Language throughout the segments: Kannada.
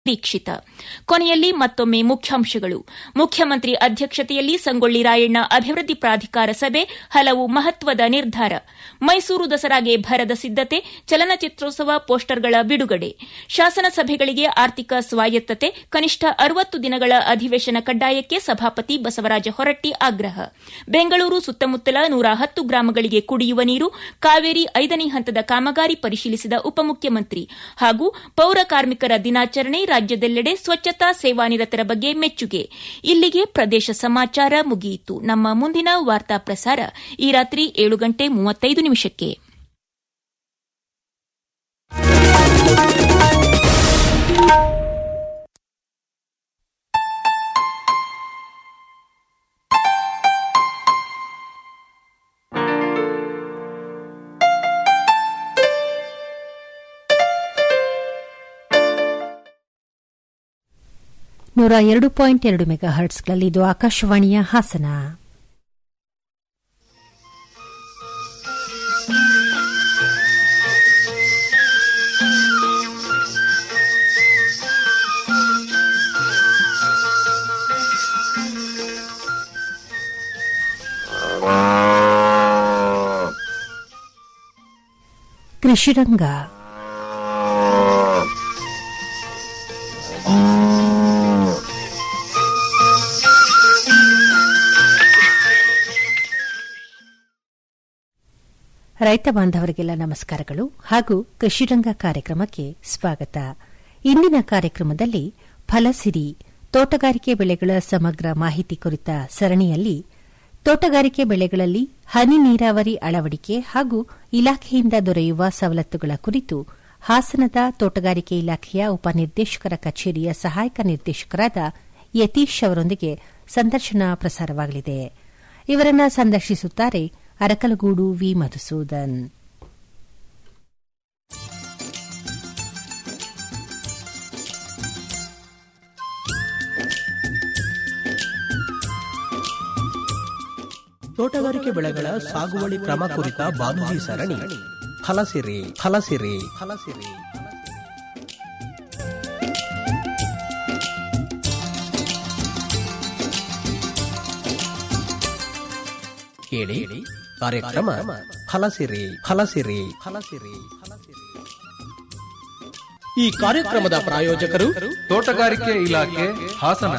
ದೀಕ್ಷಿತ ಕೊನೆಯಲ್ಲಿ ಮತ್ತೊಮ್ಮೆ ಮುಖ್ಯಾಂಶಗಳು ಮುಖ್ಯಮಂತ್ರಿ ಅಧ್ಯಕ್ಷತೆಯಲ್ಲಿ ಸಂಗೊಳ್ಳಿ ರಾಯಣ್ಣ ಅಭಿವೃದ್ಧಿ ಪ್ರಾಧಿಕಾರ ಸಭೆ ಹಲವು ಮಹತ್ವದ ನಿರ್ಧಾರ ಮೈಸೂರು ದಸರಾಗೆ ಭರದ ಸಿದ್ದತೆ ಚಲನಚಿತ್ರೋತ್ಸವ ಪೋಸ್ಟರ್ಗಳ ಬಿಡುಗಡೆ ಶಾಸನ ಸಭೆಗಳಿಗೆ ಆರ್ಥಿಕ ಸ್ವಾಯತ್ತತೆ ಕನಿಷ್ಠ ಅರವತ್ತು ದಿನಗಳ ಅಧಿವೇಶನ ಕಡ್ಡಾಯಕ್ಕೆ ಸಭಾಪತಿ ಬಸವರಾಜ ಹೊರಟ್ಟಿ ಆಗ್ರಹ ಬೆಂಗಳೂರು ಸುತ್ತಮುತ್ತಲ ನೂರ ಹತ್ತು ಗ್ರಾಮಗಳಿಗೆ ಕುಡಿಯುವ ನೀರು ಕಾವೇರಿ ಐದನೇ ಹಂತದ ಕಾಮಗಾರಿ ಪರಿಶೀಲಿಸಿದ ಉಪಮುಖ್ಯಮಂತ್ರಿ ಹಾಗೂ ಪೌರ ಕಾರ್ಮಿಕರ ದಿನಾಚರಣೆ ರಾಜ್ಯದೆಲ್ಲೆಡೆ ಸ್ವಚ್ಛತಾ ಸೇವಾನಿರತರ ಬಗ್ಗೆ ಮೆಚ್ಚುಗೆ ಇಲ್ಲಿಗೆ ಪ್ರದೇಶ ಸಮಾಚಾರ ಮುಗಿಯಿತು ನಮ್ಮ ಮುಂದಿನ ವಾರ್ತಾ ಪ್ರಸಾರ ಈ ರಾತ್ರಿ ಏಳು ಗಂಟೆ ಮೂವತ್ತೈದು ನಿಮಿಷಕ್ಕೆ ನೂರ ಎರಡು ಪಾಯಿಂಟ್ ಎರಡು ಮೆಗಾ ಹರ್ಟ್ಸ್ಗಳಲ್ಲಿ ಇದು ಆಕಾಶವಾಣಿಯ ಹಾಸನ ಕೃಷಿರಂಗ ರೈತ ಬಾಂಧವರಿಗೆಲ್ಲ ನಮಸ್ಕಾರಗಳು ಹಾಗೂ ಕೃಷಿರಂಗ ಕಾರ್ಯಕ್ರಮಕ್ಕೆ ಸ್ವಾಗತ ಇಂದಿನ ಕಾರ್ಯಕ್ರಮದಲ್ಲಿ ಫಲಸಿರಿ ತೋಟಗಾರಿಕೆ ಬೆಳೆಗಳ ಸಮಗ್ರ ಮಾಹಿತಿ ಕುರಿತ ಸರಣಿಯಲ್ಲಿ ತೋಟಗಾರಿಕೆ ಬೆಳೆಗಳಲ್ಲಿ ಹನಿ ನೀರಾವರಿ ಅಳವಡಿಕೆ ಹಾಗೂ ಇಲಾಖೆಯಿಂದ ದೊರೆಯುವ ಸವಲತ್ತುಗಳ ಕುರಿತು ಹಾಸನದ ತೋಟಗಾರಿಕೆ ಇಲಾಖೆಯ ಉಪನಿರ್ದೇಶಕರ ಕಚೇರಿಯ ಸಹಾಯಕ ನಿರ್ದೇಶಕರಾದ ಯತೀಶ್ ಅವರೊಂದಿಗೆ ಸಂದರ್ಶನ ಪ್ರಸಾರವಾಗಲಿದೆ ಇವರನ್ನ ಸಂದರ್ಶಿಸುತ್ತಾರೆ ಅರಕಲಗೂಡು ವಿ ಮಧುಸೂದನ್ ತೋಟಗಾರಿಕೆ ಬೆಳೆಗಳ ಸಾಗುವಳಿ ಕ್ರಮ ಕುರಿತ ಬಾನುಲಿ ಸರಣಿ ಫಲಸಿರಿ ಫಲಸಿರಿ ಫಲಸಿರಿ ಕೇಳಿ ಕಾರ್ಯಕ್ರಮ ಫಲಸಿರಿ ಫಲಸಿರಿ ಫಲಸಿರಿ ಫಲಸಿರಿ ಈ ಕಾರ್ಯಕ್ರಮದ ಪ್ರಾಯೋಜಕರು ತೋಟಗಾರಿಕೆ ಇಲಾಖೆ ಹಾಸನ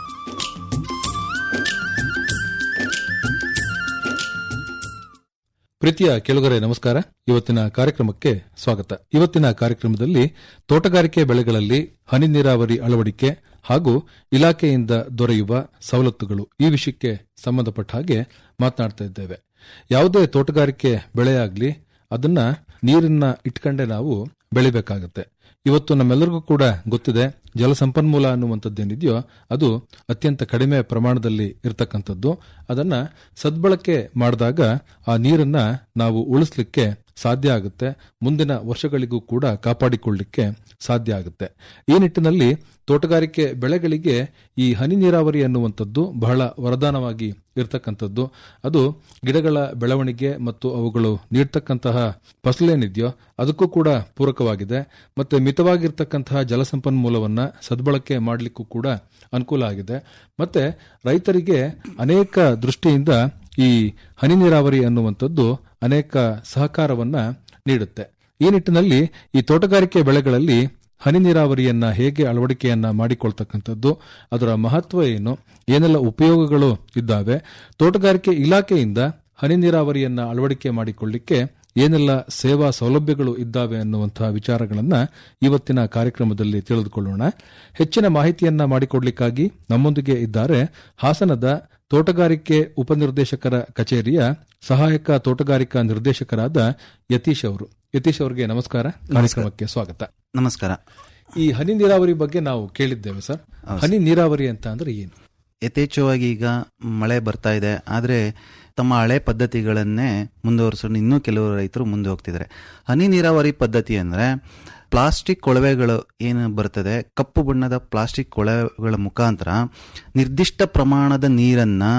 ಪ್ರೀತಿಯ ಕೆಳಗರೆ ನಮಸ್ಕಾರ ಇವತ್ತಿನ ಕಾರ್ಯಕ್ರಮಕ್ಕೆ ಸ್ವಾಗತ ಇವತ್ತಿನ ಕಾರ್ಯಕ್ರಮದಲ್ಲಿ ತೋಟಗಾರಿಕೆ ಬೆಳೆಗಳಲ್ಲಿ ಹನಿ ನೀರಾವರಿ ಅಳವಡಿಕೆ ಹಾಗೂ ಇಲಾಖೆಯಿಂದ ದೊರೆಯುವ ಸವಲತ್ತುಗಳು ಈ ವಿಷಯಕ್ಕೆ ಸಂಬಂಧಪಟ್ಟ ಹಾಗೆ ಮಾತನಾಡ್ತಾ ಇದ್ದೇವೆ ಯಾವುದೇ ತೋಟಗಾರಿಕೆ ಬೆಳೆಯಾಗ್ಲಿ ಅದನ್ನ ನೀರನ್ನ ಇಟ್ಕೊಂಡೆ ನಾವು ಬೆಳಿಬೇಕಾಗತ್ತೆ ಇವತ್ತು ನಮ್ಮೆಲ್ಲರಿಗೂ ಕೂಡ ಗೊತ್ತಿದೆ ಜಲಸಂಪನ್ಮೂಲ ಅನ್ನುವಂಥದ್ದೇನಿದೆಯೋ ಅದು ಅತ್ಯಂತ ಕಡಿಮೆ ಪ್ರಮಾಣದಲ್ಲಿ ಇರತಕ್ಕಂಥದ್ದು ಅದನ್ನ ಸದ್ಬಳಕೆ ಮಾಡಿದಾಗ ಆ ನೀರನ್ನ ನಾವು ಉಳಿಸ್ಲಿಕ್ಕೆ ಸಾಧ್ಯ ಆಗುತ್ತೆ ಮುಂದಿನ ವರ್ಷಗಳಿಗೂ ಕೂಡ ಕಾಪಾಡಿಕೊಳ್ಳಲಿಕ್ಕೆ ಸಾಧ್ಯ ಆಗುತ್ತೆ ಈ ನಿಟ್ಟಿನಲ್ಲಿ ತೋಟಗಾರಿಕೆ ಬೆಳೆಗಳಿಗೆ ಈ ಹನಿ ನೀರಾವರಿ ಅನ್ನುವಂಥದ್ದು ಬಹಳ ವರದಾನವಾಗಿ ಇರತಕ್ಕಂಥದ್ದು ಅದು ಗಿಡಗಳ ಬೆಳವಣಿಗೆ ಮತ್ತು ಅವುಗಳು ನೀಡ್ತಕ್ಕಂತಹ ಫಸಲೇನಿದೆಯೋ ಅದಕ್ಕೂ ಕೂಡ ಪೂರಕವಾಗಿದೆ ಮತ್ತೆ ಮಿತವಾಗಿರ್ತಕ್ಕಂತಹ ಜಲಸಂಪನ್ಮೂಲವನ್ನ ಸದ್ಬಳಕೆ ಮಾಡಲಿಕ್ಕೂ ಕೂಡ ಅನುಕೂಲ ಆಗಿದೆ ಮತ್ತೆ ರೈತರಿಗೆ ಅನೇಕ ದೃಷ್ಟಿಯಿಂದ ಈ ಹನಿ ನೀರಾವರಿ ಅನ್ನುವಂಥದ್ದು ಅನೇಕ ಸಹಕಾರವನ್ನ ನೀಡುತ್ತೆ ಈ ನಿಟ್ಟಿನಲ್ಲಿ ಈ ತೋಟಗಾರಿಕೆ ಬೆಳೆಗಳಲ್ಲಿ ಹನಿ ನೀರಾವರಿಯನ್ನ ಹೇಗೆ ಅಳವಡಿಕೆಯನ್ನ ಮಾಡಿಕೊಳ್ತಕ್ಕಂಥದ್ದು ಅದರ ಮಹತ್ವ ಏನು ಏನೆಲ್ಲ ಉಪಯೋಗಗಳು ಇದ್ದಾವೆ ತೋಟಗಾರಿಕೆ ಇಲಾಖೆಯಿಂದ ಹನಿ ನೀರಾವರಿಯನ್ನ ಅಳವಡಿಕೆ ಮಾಡಿಕೊಳ್ಳಿಕ್ಕೆ ಏನೆಲ್ಲ ಸೇವಾ ಸೌಲಭ್ಯಗಳು ಇದ್ದಾವೆ ಅನ್ನುವಂತಹ ವಿಚಾರಗಳನ್ನ ಇವತ್ತಿನ ಕಾರ್ಯಕ್ರಮದಲ್ಲಿ ತಿಳಿದುಕೊಳ್ಳೋಣ ಹೆಚ್ಚಿನ ಮಾಹಿತಿಯನ್ನ ಮಾಡಿಕೊಡ್ಲಿಕ್ಕಾಗಿ ನಮ್ಮೊಂದಿಗೆ ಇದ್ದಾರೆ ಹಾಸನದ ತೋಟಗಾರಿಕೆ ಉಪನಿರ್ದೇಶಕರ ಕಚೇರಿಯ ಸಹಾಯಕ ತೋಟಗಾರಿಕಾ ನಿರ್ದೇಶಕರಾದ ಯತೀಶ್ ಅವರು ಯತೀಶ್ ಅವರಿಗೆ ನಮಸ್ಕಾರ ಕಾರ್ಯಕ್ರಮಕ್ಕೆ ಸ್ವಾಗತ ನಮಸ್ಕಾರ ಈ ಹನಿ ನೀರಾವರಿ ಬಗ್ಗೆ ನಾವು ಕೇಳಿದ್ದೇವೆ ಸರ್ ಹನಿ ನೀರಾವರಿ ಅಂತ ಅಂದ್ರೆ ಏನು ಯಥೇಚ್ಛವಾಗಿ ಈಗ ಮಳೆ ಬರ್ತಾ ಇದೆ ಆದರೆ ತಮ್ಮ ಹಳೆ ಪದ್ಧತಿಗಳನ್ನೇ ಮುಂದುವರಿಸೋದು ಇನ್ನೂ ಕೆಲವು ರೈತರು ಮುಂದೆ ಹೋಗ್ತಿದ್ದಾರೆ ಹನಿ ನೀರಾವರಿ ಪದ್ಧತಿ ಅಂದರೆ ಪ್ಲಾಸ್ಟಿಕ್ ಕೊಳವೆಗಳು ಏನು ಬರ್ತದೆ ಕಪ್ಪು ಬಣ್ಣದ ಪ್ಲಾಸ್ಟಿಕ್ ಕೊಳವೆಗಳ ಮುಖಾಂತರ ನಿರ್ದಿಷ್ಟ ಪ್ರಮಾಣದ ನೀರನ್ನು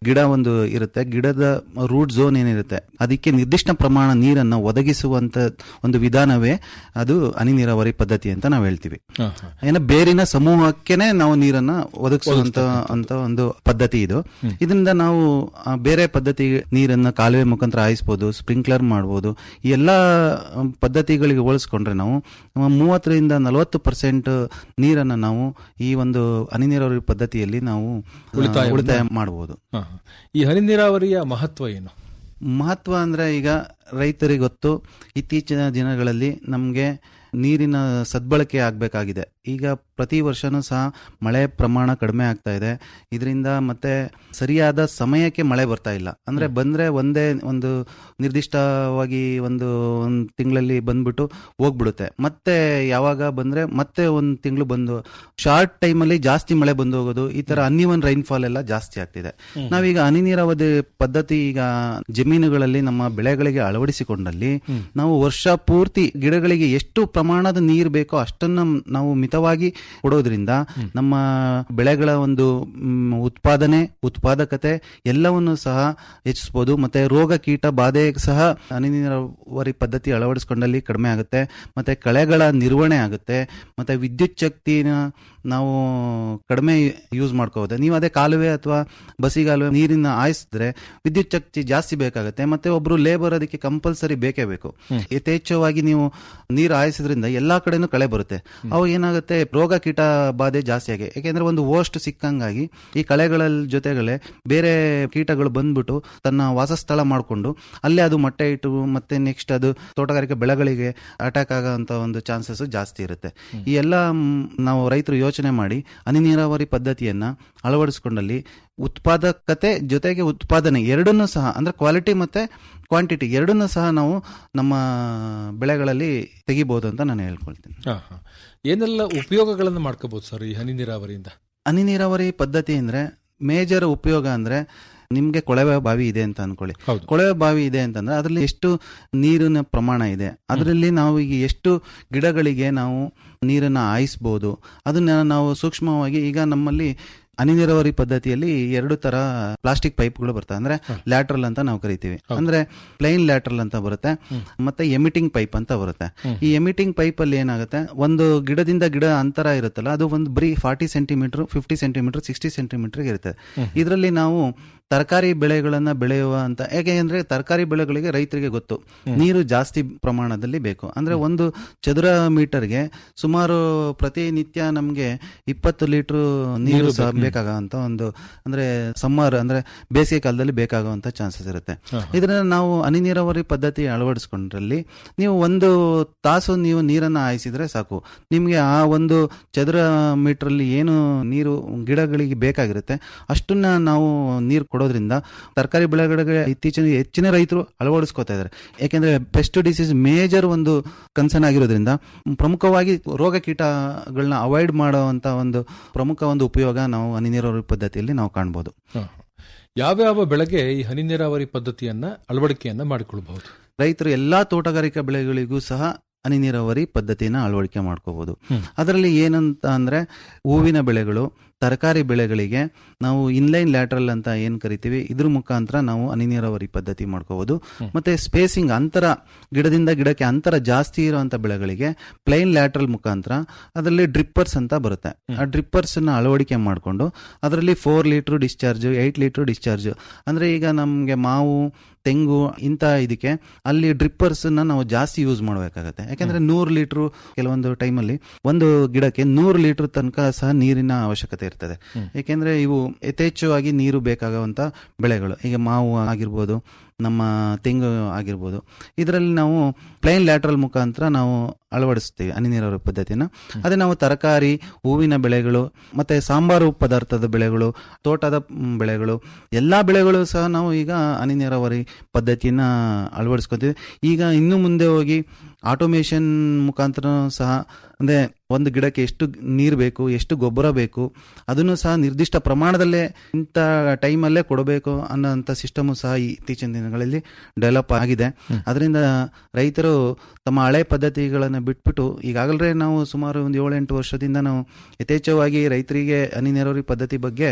ಗಿಡ ಒಂದು ಇರುತ್ತೆ ಗಿಡದ ರೂಟ್ ಝೋನ್ ಏನಿರುತ್ತೆ ಅದಕ್ಕೆ ನಿರ್ದಿಷ್ಟ ಪ್ರಮಾಣ ನೀರನ್ನು ಒದಗಿಸುವಂತ ಒಂದು ವಿಧಾನವೇ ಅದು ಹನಿ ನೀರಾವರಿ ಪದ್ಧತಿ ಅಂತ ನಾವು ಹೇಳ್ತೀವಿ ಹಾ, ಹಾ. ಏನ ಬೇರಿನ ಸಮೂಹಕ್ಕೆನೆ ನಾವು ನೀರನ್ನ ಒದಗಿಸುವಂತ ಅಂತ ಒಂದು ಪದ್ಧತಿ ಇದು ಇದರಿಂದ ನಾವು ಆ, ಬೇರೆ ಪದ್ಧತಿ ನೀರನ್ನ ಕಾಲುವೆ ಮುಖಾಂತರ ಹಾಯಿಸ್ಬೋದು ಸ್ಪ್ರಿಂಕ್ಲರ್ ಮಾಡ್ಬೋದು ಈ ಎಲ್ಲಾ ಆ, ಪದ್ಧತಿಗಳಿಗೆ ಹೋಲಿಸ್ಕೊಂಡ್ರೆ ನಾವು ಆ, ಮೂವತ್ತರಿಂದ ನಲವತ್ತು ಪರ್ಸೆಂಟ್ ನೀರನ್ನ ನಾವು ಈ ಒಂದು ಹನಿ ನೀರಾವರಿ ಪದ್ಧತಿಯಲ್ಲಿ ನಾವು ಆ, ಉಳಿತಾಯವನ್ನ- ಉಳಿತಾಯ ಮಾಡಬಹುದು ಹಾ, ಹಾ. ಈ ಹನಿ ನೀರಾವರಿಯ ಮಹತ್ವ ಏನು ಮಹತ್ವ ಅಂದ್ರೆ ಈಗ ರೈತರಿಗೆ ಗೊತ್ತು ಇತ್ತೀಚಿನ ದಿನಗಳಲ್ಲಿ ನಮಗೆ ನೀರಿನ ಸದ್ಬಳಕೆ ಆಗಬೇಕಾಗಿದೆ ಈಗ ಪ್ರತಿ ವರ್ಷನೂ ಸಹ ಮಳೆ ಪ್ರಮಾಣ ಕಡಿಮೆ ಆಗ್ತಾ ಇದೆ ಇದರಿಂದ ಮತ್ತೆ ಸರಿಯಾದ ಸಮಯಕ್ಕೆ ಮಳೆ ಬರ್ತಾ ಇಲ್ಲ ಅಂದ್ರೆ ಬಂದ್ರೆ ಒಂದೇ ಒಂದು ನಿರ್ದಿಷ್ಟವಾಗಿ ಒಂದು ಒಂದು ತಿಂಗಳಲ್ಲಿ ಬಂದ್ಬಿಟ್ಟು ಹೋಗ್ಬಿಡುತ್ತೆ ಮತ್ತೆ ಯಾವಾಗ ಬಂದ್ರೆ ಮತ್ತೆ ಒಂದು ತಿಂಗಳು ಬಂದು ಶಾರ್ಟ್ ಟೈಮಲ್ಲಿ ಜಾಸ್ತಿ ಮಳೆ ಬಂದು ಹೋಗೋದು ಈ ತರ ಅನ್ಇವನ್ ರೈನ್ಫಾಲ್ ಎಲ್ಲ ಜಾಸ್ತಿ ಆಗ್ತಿದೆ ನಾವೀಗ ಹನಿ ನೀರಾವರಿ ಪದ್ಧತಿ ಈಗ ಜಮೀನುಗಳಲ್ಲಿ ನಮ್ಮ ಬೆಳೆಗಳಿಗೆ ಅಳವಡಿಸಿಕೊಂಡಲ್ಲಿ ನಾವು ವರ್ಷ ಪೂರ್ತಿ ಗಿಡಗಳಿಗೆ ಎಷ್ಟು ಪ್ರಮಾಣದ ನೀರು ಬೇಕೋ ಅಷ್ಟನ್ನ ನಾವು ಮಿತವಾಗಿ ಕೊಡೋದ್ರಿಂದ ನಮ್ಮ ಬೆಳೆಗಳ ಒಂದು ಮ್, ಉತ್ಪಾದನೆ ಉತ್ಪಾದಕತೆ ಎಲ್ಲವನ್ನು ಸಹ ಹೆಚ್ಚಿಸಬಹುದು ಮತ್ತೆ ರೋಗ ಕೀಟ ಬಾಧೆ ಸಹ ಹನಿ ನೀರಾವರಿ ಪದ್ಧತಿ ಅಳವಡಿಸಿಕೊಂಡಲ್ಲಿ ಕಡಿಮೆ ಆಗುತ್ತೆ ಮತ್ತೆ ಕಳೆಗಳ ನಿರ್ವಹಣೆ ಆಗುತ್ತೆ ಮತ್ತೆ ವಿದ್ಯುತ್ ಶಕ್ತಿನ ನಾವು ಕಡಿಮೆ ಯೂಸ್ ಮಾಡ್ಕೋಬಹುದು ನೀವು ಅದೇ ಕಾಲುವೆ ಅಥವಾ ಬಸಿಗಾಲುವೆ ನೀರಿನ ಹಾಯಿಸಿದ್ರೆ ವಿದ್ಯುತ್ ಶಕ್ತಿ ಜಾಸ್ತಿ ಬೇಕಾಗುತ್ತೆ ಮತ್ತೆ ಒಬ್ರು ಲೇಬರ್ ಅದಕ್ಕೆ ಕಂಪಲ್ಸರಿ ಬೇಕೇ ಬೇಕು ಯಥೇಚ್ಛವಾಗಿ ನೀವು ನೀರು ಹಾಯಿಸಿದ್ರಿಂದ ಎಲ್ಲಾ ಕಡೆನೂ ಕಳೆ ಬರುತ್ತೆ ಅವಾಗ ಏನಾಗುತ್ತೆ ರೋಗ ಕೀಟ ಬಾಧೆ ಜಾಸ್ತಿ ಆಗಿ ಯಾಕೆಂದ್ರೆ ಒಂದು ಓಸ್ಟ್ ಸಿಕ್ಕಂಗಾಗಿ ಈ ಕಳೆಗಳ ಜೊತೆಗಳೇ ಬೇರೆ ಕೀಟಗಳು ಬಂದ್ಬಿಟ್ಟು ತನ್ನ ವಾಸಸ್ಥಳ ಮಾಡಿಕೊಂಡು ಅಲ್ಲೇ ಅದು ಮೊಟ್ಟೆ ಇಟ್ಟು ಮತ್ತೆ ನೆಕ್ಸ್ಟ್ ಅದು ತೋಟಗಾರಿಕೆ ಬೆಳೆಗಳಿಗೆ ಅಟ್ಯಾಕ್ ಆಗೋಂತ ಒಂದು ಚಾನ್ಸಸ್ ಜಾಸ್ತಿ ಇರುತ್ತೆ ಈ ಎಲ್ಲ ಮ್, ನಾವು ರೈತರು ಯೋಚನೆ ಮಾಡಿ ಹನಿ ನೀರಾವರಿ ಪದ್ಧತಿಯನ್ನ ಅಳವಡಿಸಿಕೊಂಡಲ್ಲಿ ಉತ್ಪಾದಕತೆ ಜೊತೆಗೆ ಉತ್ಪಾದನೆ ಎರಡನ್ನೂ ಸಹ ಅಂದ್ರೆ ಕ್ವಾಲಿಟಿ ಮತ್ತೆ ಕ್ವಾಂಟಿಟಿ ಎರಡನ್ನೂ ಸಹ ನಾವು ನಮ್ಮ ಬೆಳೆಗಳಲ್ಲಿ ತೆಗಿಬಹುದು ಅಂತ ನಾನು ಹೇಳ್ಕೊಳ್ತೀನಿ ಹಾ, ಹಾ. ಏನೆಲ್ಲ ಉಪಯೋಗಗಳನ್ನು ಮಾಡ್ಕೋಬಹುದು ಸರ್ ಈ ಹನಿ ನೀರಾವರಿಯಿಂದ ಹನಿ ನೀರಾವರಿ ಪದ್ಧತಿ ಅಂದ್ರೆ ಮೇಜರ್ ಉಪಯೋಗ ಅಂದ್ರೆ ನಿಮ್ಗೆ ಕೊಳವೆ ಬಾವಿ ಇದೆ ಅಂತ ಅನ್ಕೊಳ್ಳಿ ಹೌದು. ಕೊಳವೆ ಬಾವಿ ಇದೆ ಅಂತಂದ್ರೆ ಅದರಲ್ಲಿ ಎಷ್ಟು ನೀರಿನ ಪ್ರಮಾಣ ಇದೆ ಅದರಲ್ಲಿ ನಾವು ಈಗ ಎಷ್ಟು ಗಿಡಗಳಿಗೆ ನಾವು ನೀರನ್ನ ಹಾಯಿಸ್ಬೋದು ಅದನ್ನ ನಾವು ಸೂಕ್ಷ್ಮವಾಗಿ ಈಗ ನಮ್ಮಲ್ಲಿ ಹನಿ ನೀರಾವರಿ ಪದ್ಧತಿಯಲ್ಲಿ ಎರಡು ತರ ಪ್ಲಾಸ್ಟಿಕ್ ಪೈಪ್ಗಳು ಬರ್ತವೆ ಅಂದ್ರೆ ಲ್ಯಾಟ್ರಲ್ ಅಂತ ನಾವು ಕರಿತೀವಿ ಅಂದ್ರೆ ಪ್ಲೈನ್ ಲ್ಯಾಟ್ರಲ್ ಅಂತ ಬರುತ್ತೆ ಮತ್ತೆ ಎಮಿಟಿಂಗ್ ಪೈಪ್ ಅಂತ ಬರುತ್ತೆ ಈ ಎಮಿಟಿಂಗ್ ಪೈಪ್ ಅಲ್ಲಿ ಏನಾಗುತ್ತೆ ಒಂದು ಗಿಡದಿಂದ ಗಿಡ ಅಂತರ ಇರುತ್ತಲ್ಲ ಅದು ಒಂದು ಬರೀ forty centimetre fifty centimetre sixty centimetre ಇರುತ್ತೆ ಇದರಲ್ಲಿ ನಾವು ತರಕಾರಿ ಬೆಳೆಗಳನ್ನ ಬೆಳೆಯುವ ಅಂತ ಯಾಕೆ ಅಂದ್ರೆ ತರಕಾರಿ ಬೆಳೆಗಳಿಗೆ ರೈತರಿಗೆ ಗೊತ್ತು ನೀರು ಜಾಸ್ತಿ ಪ್ರಮಾಣದಲ್ಲಿ ಬೇಕು ಅಂದ್ರೆ ಒಂದು ಚದುರ ಮೀಟರ್ಗೆ ಸುಮಾರು ಪ್ರತಿನಿತ್ಯ ನಮ್ಗೆ ಇಪ್ಪತ್ತು ಲೀಟರ್ ನೀರು ಸಹ ಬೇಕಾಗುವಂತ ಒಂದು ಅಂದ್ರೆ ಸಮ್ಮರ್ ಅಂದ್ರೆ ಬೇಸಿಗೆ ಕಾಲದಲ್ಲಿ ಬೇಕಾಗುವಂತ ಚಾನ್ಸಸ್ ಇರುತ್ತೆ ಇದನ್ನ ನಾವು ಹನಿ ನೀರಾವರಿ ಪದ್ಧತಿ ಅಳವಡಿಸ್ಕೊಂಡ್ರಲ್ಲಿ ನೀವು ಒಂದು ತಾಸು ನೀವು ನೀರನ್ನ ಹಾಯಿಸಿದ್ರೆ ಸಾಕು ನಿಮ್ಗೆ ಆ ಒಂದು ಚದುರ ಮೀಟರ್ ಅಲ್ಲಿ ಏನು ನೀರು ಗಿಡಗಳಿಗೆ ಬೇಕಾಗಿರುತ್ತೆ ಅಷ್ಟನ್ನ ನಾವು ನೀರು ಕೊಡೋದ್ರಿಂದ ತರಕಾರಿ ಬೆಳೆಗಳಿಗೆ ಇತ್ತೀಚಿನ ಹೆಚ್ಚಿನ ರೈತರು ಅಳವಡಿಸ್ಕೋತಾ ಇದ್ದಾರೆ ಯಾಕೆಂದ್ರೆ ಪೆಸ್ಟ್ ಡಿಸೀಸ್ ಮೇಜರ್ ಒಂದು ಕನ್ಸರ್ನ್ ಆಗಿರೋದ್ರಿಂದ ಪ್ರಮುಖವಾಗಿ ರೋಗ ಕೀಟಗಳನ್ನ ಅವಾಯ್ಡ್ ಮಾಡುವಂತ ಒಂದು ಪ್ರಮುಖ ಒಂದು ಉಪಯೋಗ ನಾವು ಹನಿ ನೀರಾವರಿ ಪದ್ಧತಿಯಲ್ಲಿ ನಾವು ಕಾಣಬಹುದು ಹಾ, ಹಾ. ಯಾವ್ಯಾವ ಬೆಳೆಗೆ ಈ ಹನಿ ನೀರಾವರಿ ಪದ್ಧತಿಯನ್ನ ಅಳವಡಿಕೆಯನ್ನ ಮಾಡಿಕೊಳ್ಬಹುದು ರೈತರು ಎಲ್ಲಾ ತೋಟಗಾರಿಕಾ ಬೆಳೆಗಳಿಗೂ ಸಹ ಹನಿ ನೀರಾವರಿ ಪದ್ಧತಿನ ಅಳವಡಿಕೆ ಮಾಡ್ಕೋಬಹುದು ಅದರಲ್ಲಿ ಏನಂತ ಅಂದ್ರೆ ಹೂವಿನ ಬೆಳೆಗಳು ತರಕಾರಿ ಬೆಳೆಗಳಿಗೆ ನಾವು ಇನ್ಲೈನ್ ಲ್ಯಾಟ್ರಲ್ ಅಂತ ಏನ್ ಕರಿತೀವಿ ಇದ್ರ ಮುಖಾಂತರ ನಾವು ಹನಿ ನೀರಾವರಿ ಪದ್ಧತಿ ಮಾಡ್ಕೋಬಹುದು ಮತ್ತೆ ಸ್ಪೇಸಿಂಗ್ ಅಂತರ ಗಿಡದಿಂದ ಗಿಡಕ್ಕೆ ಅಂತರ ಜಾಸ್ತಿ ಇರುವಂತ ಬೆಳೆಗಳಿಗೆ ಪ್ಲೈನ್ ಲ್ಯಾಟ್ರಲ್ ಮುಖಾಂತರ ಅದರಲ್ಲಿ ಡ್ರಿಪ್ಪರ್ಸ್ ಅಂತ ಬರುತ್ತೆ ಆ ಡ್ರಿಪ್ಪರ್ಸ್ ನ ಅಳವಡಿಕೆ ಮಾಡಿಕೊಂಡು ಅದರಲ್ಲಿ four litre discharge eight litre discharge ಅಂದ್ರೆ ಈಗ ನಮ್ಗೆ ಮಾವು ತೆಂಗು ಇಂಥ ಇದಕ್ಕೆ ಅಲ್ಲಿ ಡ್ರಿಪ್ಪರ್ಸ್ ನಾವು ಜಾಸ್ತಿ ಯೂಸ್ ಮಾಡಬೇಕಾಗತ್ತೆ ಯಾಕಂದ್ರೆ ನೂರು ಲೀಟರ್ ಕೆಲವೊಂದು ಟೈಮಲ್ಲಿ ಒಂದು ಗಿಡಕ್ಕೆ ನೂರು ಲೀಟರ್ ತನಕ ಸಹ ನೀರಿನ ಅವಶ್ಯಕತೆ ಇರ್ತದೆ ಯಾಕೆಂದ್ರೆ ಇವು ಯಥೇಚ್ಛವಾಗಿ ನೀರು ಬೇಕಾಗುವಂತ ಬೆಳೆಗಳು ಈಗ ಮಾವು ಆಗಿರ್ಬೋದು ನಮ್ಮ ತೆಂಗು ಆಗಿರ್ಬೋದು ಇದರಲ್ಲಿ ನಾವು ಪ್ಲೈನ್ ಲ್ಯಾಟ್ರಲ್ ಮುಖಾಂತರ ನಾವು ಅಳವಡಿಸ್ತೀವಿ ಹನಿ ನೀರಾವರಿ ಪದ್ಧತಿನ ಅದೇ ನಾವು ತರಕಾರಿ ಹೂವಿನ ಬೆಳೆಗಳು ಮತ್ತೆ ಸಾಂಬಾರು ಪದಾರ್ಥದ ಬೆಳೆಗಳು ತೋಟದ ಮ್, ಬೆಳೆಗಳು ಎಲ್ಲಾ ಬೆಳೆಗಳು ಸಹ ನಾವು ಈಗ ಹನಿ ನೀರಾವರಿ ಪದ್ಧತಿಯನ್ನ ಅಳವಡಿಸ್ಕೊತೀವಿ ಈಗ ಇನ್ನು ಮುಂದೆ ಹೋಗಿ ಆಟೋಮೇಷನ್ ಮುಖಾಂತರ ಸಹ ಅಂದ್ರೆ ಒಂದು ಗಿಡಕ್ಕೆ ಎಷ್ಟು ನೀರು ಬೇಕು ಎಷ್ಟು ಗೊಬ್ಬರ ಬೇಕು ಅದನ್ನು ಸಹ ನಿರ್ದಿಷ್ಟ ಪ್ರಮಾಣದಲ್ಲೇ ಇಂಥ ಟೈಮಲ್ಲೇ ಕೊಡಬೇಕು ಅನ್ನೋಂಥ ಸಿಸ್ಟಮು ಸಹ ಈ ಇತ್ತೀಚಿನ ದಿನಗಳಲ್ಲಿ ಡೆವಲಪ್ ಆಗಿದೆ ಅದರಿಂದ ರೈತರು ತಮ್ಮ ಹಳೆ ಪದ್ಧತಿಗಳನ್ನು ಬಿಟ್ಬಿಟ್ಟು ಈಗಾಗಲೇ ನಾವು ಸುಮಾರು ಒಂದು ಏಳೆಂಟು ವರ್ಷದಿಂದ ನಾವು ಯಥೇಚ್ಛವಾಗಿ ರೈತರಿಗೆ ಹನಿ ನೀರಾವರಿ ಪದ್ಧತಿ ಬಗ್ಗೆ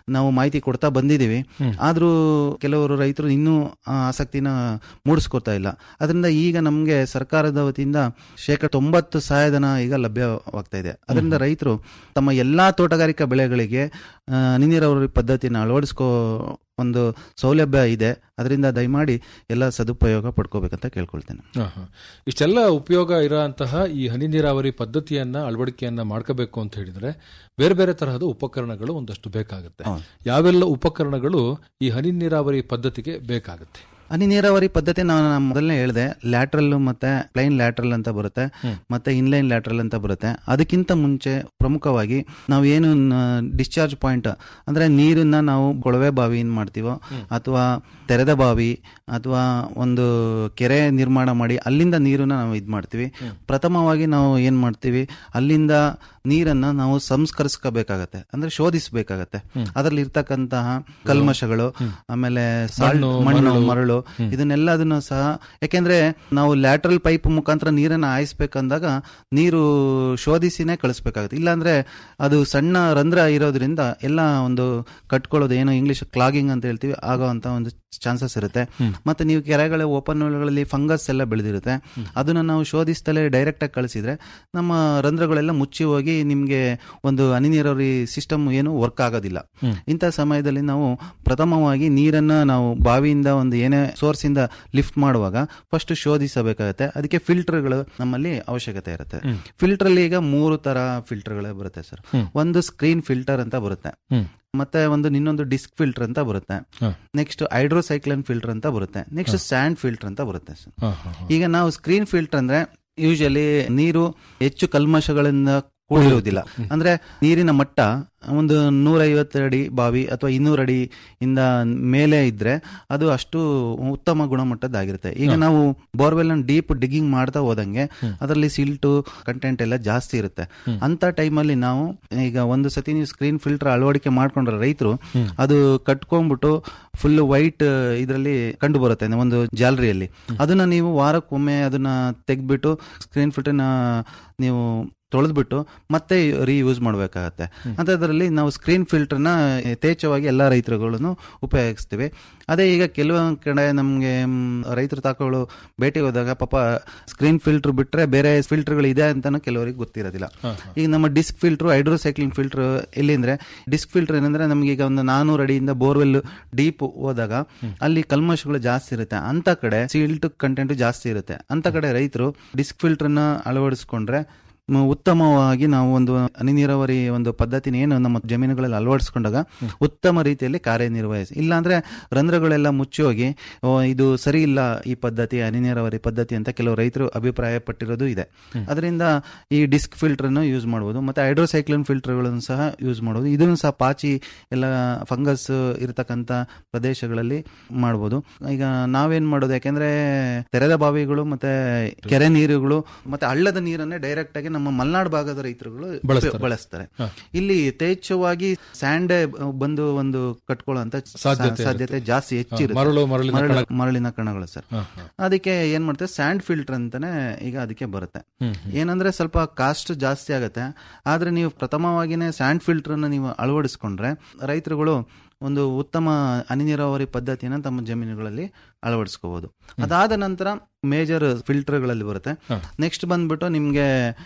ನಾವು ಮಾಹಿತಿ ಕೊಡ್ತಾ ಬಂದಿದ್ದೀವಿ ಆದ್ರೂ ಕೆಲವರು ರೈತರು ಇನ್ನೂ ಆ ಆಸಕ್ತಿನ ಮೂಡಿಸ್ಕೊತಾ ಇಲ್ಲ ಅದರಿಂದ ಈಗ ನಮಗೆ ಸರ್ಕಾರದ ವತಿಯಿಂದ ಶೇಕಡ ತೊಂಬತ್ತು ಸಹಾಯಧನ ಈಗ ಲಭ್ಯವಾಗ್ತಾ ಇದೆ ಅದರಿಂದ ರೈತರು ತಮ್ಮ ಎಲ್ಲಾ ತೋಟಗಾರಿಕಾ ಬೆಳೆಗಳಿಗೆ ಆ, ಹನಿ ನೀರಾವರಿ ಪದ್ಧತಿನ ಅಳವಡಿಸ್ಕೋ ಒಂದು ಸೌಲಭ್ಯ ಇದೆ ಅದರಿಂದ ದಯಮಾಡಿ ಎಲ್ಲ ಸದುಪಯೋಗ ಪಡ್ಕೋಬೇಕಂತ ಕೇಳ್ಕೊಳ್ತೇನೆ ಹಾ, ಹಾ. ಇಷ್ಟೆಲ್ಲ ಉಪಯೋಗ ಇರೋಂತಹ ಈ ಹನಿ ನೀರಾವರಿ ಪದ್ಧತಿಯನ್ನ ಅಳವಡಿಕೆಯನ್ನ ಮಾಡ್ಕೋಬೇಕು ಅಂತ ಹೇಳಿದ್ರೆ ಬೇರೆ ಬೇರೆ ತರಹದ ಉಪಕರಣಗಳು ಒಂದಷ್ಟು ಬೇಕಾಗುತ್ತೆ ಹೌದು. ಯಾವೆಲ್ಲ ಉಪಕರಣಗಳು ಈ ಹನಿ ನೀರಾವರಿ ಪದ್ಧತಿಗೆ ಬೇಕಾಗುತ್ತೆ ಹನಿ ನೀರಾವರಿ ಪದ್ಧತಿ ನಾನು ನಾನು ಮೊದಲನೇ ಹೇಳಿದೆ ಲ್ಯಾಟ್ರಲ್ ಮತ್ತೆ ಪ್ಲೈನ್ ಲ್ಯಾಟ್ರಲ್ ಅಂತ ಬರುತ್ತೆ ಮತ್ತೆ ಇನ್ಲೈನ್ ಲ್ಯಾಟ್ರಲ್ ಅಂತ ಬರುತ್ತೆ ಅದಕ್ಕಿಂತ ಮುಂಚೆ ಪ್ರಮುಖವಾಗಿ ನಾವು ಏನು ಡಿಸ್ಚಾರ್ಜ್ ಪಾಯಿಂಟ್ ಅಂದ್ರೆ ನೀರನ್ನ ನಾವು ಕೊಳವೆ ಬಾವಿಯಿಂದ ಮಾಡ್ತೀವೋ ಅಥವಾ ತೆರೆದ ಬಾವಿ ಅಥವಾ ಒಂದು ಕೆರೆ ನಿರ್ಮಾಣ ಮಾಡಿ ಅಲ್ಲಿಂದ ನೀರನ್ನ ನಾವು ಇದು ಮಾಡ್ತೀವಿ ಪ್ರಥಮವಾಗಿ ನಾವು ಏನ್ ಮಾಡ್ತೀವಿ ಅಲ್ಲಿಂದ ನೀರನ್ನ ನಾವು ಸಂಸ್ಕರಿಸ್ಕೋಬೇಕಾಗತ್ತೆ ಅಂದ್ರೆ ಶೋಧಿಸಬೇಕಾಗತ್ತೆ ಅದರಲ್ಲಿ ಇರ್ತಕ್ಕಂತಹ ಕಲ್ಮಶಗಳು ಆಮೇಲೆ ಸಾಲ್ಟ್ ಮಣ್ಣು ಮರಳು ಇದನ್ನೆಲ್ಲದನ್ನ ಸಹ ಯಾಕೆಂದ್ರೆ ನಾವು ಲ್ಯಾಟ್ರಲ್ ಪೈಪ್ ಮುಖಾಂತರ ನೀರನ್ನ ಹಾಯಿಸ್ಬೇಕಂದಾಗ ನೀರು ಶೋಧಿಸಿನೇ ಕಳಿಸ್ಬೇಕಾಗುತ್ತೆ ಇಲ್ಲಾಂದ್ರೆ ಅದು ಸಣ್ಣ ರಂಧ್ರ ಇರೋದ್ರಿಂದ ಎಲ್ಲ ಒಂದು ಕಟ್ಕೊಳ್ಳೋದು ಏನು ಇಂಗ್ಲಿಷ್ ಕ್ಲಾಗಿಂಗ್ ಅಂತ ಹೇಳ್ತೀವಿ ಆಗೋ ಅಂತ ಒಂದು ಚಾನ್ಸಸ್ ಇರುತ್ತೆ ಮತ್ತೆ ನೀವು ಕೆರೆಗಳ ಓಪನ್ ಗಳಲ್ಲಿ ಫಂಗಸ್ ಎಲ್ಲ ಬೆಳೆದಿರುತ್ತೆ ಅದನ್ನ ನಾವು ಶೋಧಿಸ್ತಲೇ ಡೈರೆಕ್ಟ್ ಆಗಿ ಕಳಿಸಿದ್ರೆ ನಮ್ಮ ರಂಧ್ರಗಳೆಲ್ಲ ಮುಚ್ಚಿ ಹೋಗಿ ನಿಮ್ಗೆ ಒಂದು ಹನಿ ನೀರಾವರಿ ಸಿಸ್ಟಮ್ ಏನು ವರ್ಕ್ ಆಗೋದಿಲ್ಲ ಇಂಥ ಸಮಯದಲ್ಲಿ ನಾವು ಪ್ರಥಮವಾಗಿ ನೀರನ್ನ ನಾವು ಬಾವಿಯಿಂದ ಒಂದು ಏನೇ ಸೋರ್ಸ್ ಇಂದ ಲಿಫ್ಟ್ ಮಾಡುವಾಗ ಫಸ್ಟ್ ಶೋಧಿಸಬೇಕಾಗತ್ತೆ ಅದಕ್ಕೆ ಫಿಲ್ಟರ್ಗಳು ನಮ್ಮಲ್ಲಿ ಅವಶ್ಯಕತೆ ಇರುತ್ತೆ ಫಿಲ್ಟರ್ ಅಲ್ಲಿ ಈಗ ಮೂರು ತರ ಫಿಲ್ಟರ್ಗಳೇ ಬರುತ್ತೆ ಸರ್ ಒಂದು ಸ್ಕ್ರೀನ್ ಫಿಲ್ಟರ್ ಅಂತ ಬರುತ್ತೆ ಹ್ಮ್. ಮತ್ತೆ ಒಂದು ಇನ್ನೊಂದು ಡಿಸ್ಕ್ ಫಿಲ್ಟರ್ ಅಂತ ಬರುತ್ತೆ ಹ. ನೆಕ್ಸ್ಟ್ ಹೈಡ್ರೋಸೈಕ್ಲನ್ ಫಿಲ್ಟರ್ ಅಂತ ಬರುತ್ತೆ ನೆಕ್ಸ್ಟ್ ಸ್ಯಾಂಡ್ ಫಿಲ್ಟರ್ ಅಂತ ಬರುತ್ತೆ ಸರ್ ಹಾ, ಹಾ, ಹಾ. ಈಗ ನಾವು ಸ್ಕ್ರೀನ್ ಫಿಲ್ಟರ್ ಅಂದ್ರೆ ಯೂಶಲಿ ನೀರು ಹೆಚ್ಚು ಕಲ್ಮಶಗಳಿಂದ ಕೂಡಿರುವುದಿಲ್ಲ ಅಂದ್ರೆ ನೀರಿನ ಮಟ್ಟ ಒಂದು ನೂರೈವತ್ತು ಅಡಿ ಬಾವಿ ಅಥವಾ ಇನ್ನೂರು ಅಡಿ ಇಂದ ಮೇಲೆ ಇದ್ರೆ ಅದು ಅಷ್ಟು ಉತ್ತಮ ಗುಣಮಟ್ಟದ್ದಾಗಿರುತ್ತೆ ಈಗ ನಾವು ಬೋರ್ವೆಲ್ ಡೀಪ್ ಡಿಗ್ಗಿಂಗ್ ಮಾಡ್ತಾ ಹೋದಂಗೆ ಅದರಲ್ಲಿ ಸಿಲ್ಟು ಕಂಟೆಂಟ್ ಎಲ್ಲ ಜಾಸ್ತಿ ಇರುತ್ತೆ ಅಂತ ಟೈಮಲ್ಲಿ ನಾವು ಈಗ ಒಂದು ಸತಿ ನೀವು ಸ್ಕ್ರೀನ್ ಫಿಲ್ಟರ್ ಅಳವಡಿಕೆ ಮಾಡ್ಕೊಂಡ್ರೆ ರೈತರು ಅದು ಕಟ್ಕೊಂಡ್ಬಿಟ್ಟು ಫುಲ್ ವೈಟ್ ಇದರಲ್ಲಿ ಕಂಡು ಬರುತ್ತೆ ಒಂದು ಜಾಲರಿಯಲ್ಲಿ ಅದನ್ನ ನೀವು ವಾರಕ್ಕೊಮ್ಮೆ ಅದನ್ನ ತೆಗ್ದ್ಬಿಟ್ಟು ಸ್ಕ್ರೀನ್ ಫಿಲ್ಟರ್ನ ನೀವು ತೊಳೆದ್ಬಿಟ್ಟು ಮತ್ತೆ ರೀಯೂಸ್ ಮಾಡಬೇಕಾಗತ್ತೆ ಅಂಥದ್ರಲ್ಲಿ ನಾವು ಸ್ಕ್ರೀನ್ ಫಿಲ್ಟರ್ನ ಯಥೇಚ್ಛವಾಗಿ ಎಲ್ಲ ರೈತರುಗಳನ್ನು ಉಪಯೋಗಿಸ್ತೀವಿ ಅದೇ ಈಗ ಕೆಲವೊಂದು ಕಡೆ ನಮಗೆ ರೈತರು ತಾಕಗಳು ಭೇಟಿ ಹೋದಾಗ ಪಾಪ ಸ್ಕ್ರೀನ್ ಫಿಲ್ಟರ್ ಬಿಟ್ರೆ ಬೇರೆ ಫಿಲ್ಟರ್ಗಳು ಇದೆ ಅಂತಾನು ಕೆಲವರಿಗೆ ಗೊತ್ತಿರೋದಿಲ್ಲ ಈಗ ನಮ್ಮ ಡಿಸ್ಕ್ ಫಿಲ್ಟರ್ ಹೈಡ್ರೋಸೈಕ್ಲಿಂಗ್ ಫಿಲ್ಟರ್ ಎಲ್ಲಿ ಅಂದ್ರೆ ಡಿಸ್ಕ್ ಫಿಲ್ಟರ್ ಏನಂದ್ರೆ ನಮ್ಗೆ ಈಗ ಒಂದು ನಾನೂರು ಅಡಿಯಿಂದ ಬೋರ್ವೆಲ್ ಡೀಪ್ ಹೋದಾಗ ಅಲ್ಲಿ ಕಲ್ಮಶಗಳು ಜಾಸ್ತಿ ಇರುತ್ತೆ ಅಂತ ಕಡೆ ಸಿಲ್ಟ್ ಕಂಟೆಂಟ್ ಜಾಸ್ತಿ ಇರುತ್ತೆ ಅಂತ ಕಡೆ ರೈತರು ಡಿಸ್ಕ್ ಫಿಲ್ಟರ್ನ ಅಳವಡಿಸ್ಕೊಂಡ್ರೆ ಮ- ಉತ್ತಮವಾಗಿ ನಾವು ಒಂದು ಹನಿ ನೀರಾವರಿ ಒಂದು ಪದ್ಧತಿನ ಏನು ನಮ್ಮ ಜಮೀನುಗಳಲ್ಲಿ ಅಳವಡಿಸ್ಕೊಂಡಾಗ ಉತ್ತಮ ರೀತಿಯಲ್ಲಿ ಕಾರ್ಯನಿರ್ವಹಿಸಿ ಇಲ್ಲಾಂದ್ರೆ ರಂಧ್ರಗಳೆಲ್ಲ ಮುಚ್ಚಿ ಹೋಗಿ ಓ, ಇದು ಸರಿ ಇಲ್ಲ ಈ ಪದ್ಧತಿ ಹನಿ ನೀರಾವರಿ ಪದ್ಧತಿ ಅಂತ ಕೆಲವು ರೈತರು ಅಭಿಪ್ರಾಯ ಪಟ್ಟಿರೋದು ಇದೆ ಅದರಿಂದ ಈ ಡಿಸ್ಕ್ ಫಿಲ್ಟರ್ನ ಯೂಸ್ ಮಾಡ್ಬೋದು ಮತ್ತೆ ಹೈಡ್ರೋಸೈಕ್ಲಿನ್ ಫಿಲ್ಟರ್ಗಳನ್ನು ಸಹ ಯೂಸ್ ಮಾಡ್ಬೋದು ಇದನ್ನು ಸಹ ಪಾಚಿ ಎಲ್ಲ ಫಂಗಸ್ ಇರತಕ್ಕಂತ ಪ್ರದೇಶಗಳಲ್ಲಿ ಮಾಡ್ಬೋದು ಈಗ ನಾವೇನ್ ಮಾಡೋದು ಯಾಕೆಂದ್ರೆ ತೆರೆದ ಬಾವಿಗಳು ಮತ್ತೆ ಕೆರೆ ನೀರುಗಳು ಮತ್ತೆ ಹಳ್ಳದ ನೀರನ್ನೇ ಡೈರೆಕ್ಟ್ ಆಗಿ ನಮ್ಮ ಮಲೆನಾಡು ಭಾಗದ ರೈತರುಗಳು ಬಳಸ್ತಾರೆ. ಬಳಸ್ತಾರೆ ಇಲ್ಲಿ ಯಥೇಚ್ಛವಾಗಿ ಸ್ಯಾಂಡ್ ಬಂದು ಒಂದು ಕಟ್ಕೊಳ್ಳುವಂತ ಸಾಧ್ಯತೆ ಸಾಧ್ಯತೆ ಜಾಸ್ತಿ ಹೆಚ್ಚಿರುತ್ತೆ ಮರಳು, ಮರಳಿನ ಮರಳ- ಮರಳಿನ ಕಣಗಳು ಸರ್ ಹಾ, ಹಾ. ಅದಕ್ಕೆ ಏನ್ ಮಾಡ್ತೇವೆ ಸ್ಯಾಂಡ್ ಫಿಲ್ಟರ್ ಅಂತಾನೆ ಈಗ ಅದಕ್ಕೆ ಬರುತ್ತೆ ಹ್ಮ್, ಏನಂದ್ರೆ ಸ್ವಲ್ಪ ಕಾಸ್ಟ್ ಜಾಸ್ತಿ ಆಗುತ್ತೆ ಆದ್ರೆ ನೀವು ಪ್ರಥಮವಾಗಿನೇ ಸ್ಯಾಂಡ್ ಫಿಲ್ಟರ್ ಅನ್ನ ನೀವು ಅಳವಡಿಸ್ಕೊಂಡ್ರೆ ರೈತರುಗಳು ಒಂದು ಉತ್ತಮ ಹನಿ ನೀರಾವರಿ ಪದ್ಧತಿಯನ್ನ ತಮ್ಮ ಜಮೀನುಗಳಲ್ಲಿ ಅಳವಡಿಸ್ಕೋಬಹುದು ಅದಾದ ನಂತರ ಮೇಜರ್ ಫಿಲ್ಟರ್ಗಳಲ್ಲಿ ಬರುತ್ತೆ ನೆಕ್ಸ್ಟ್ ಬಂದ್ಬಿಟ್ಟು ನಿಮ್ಗೆ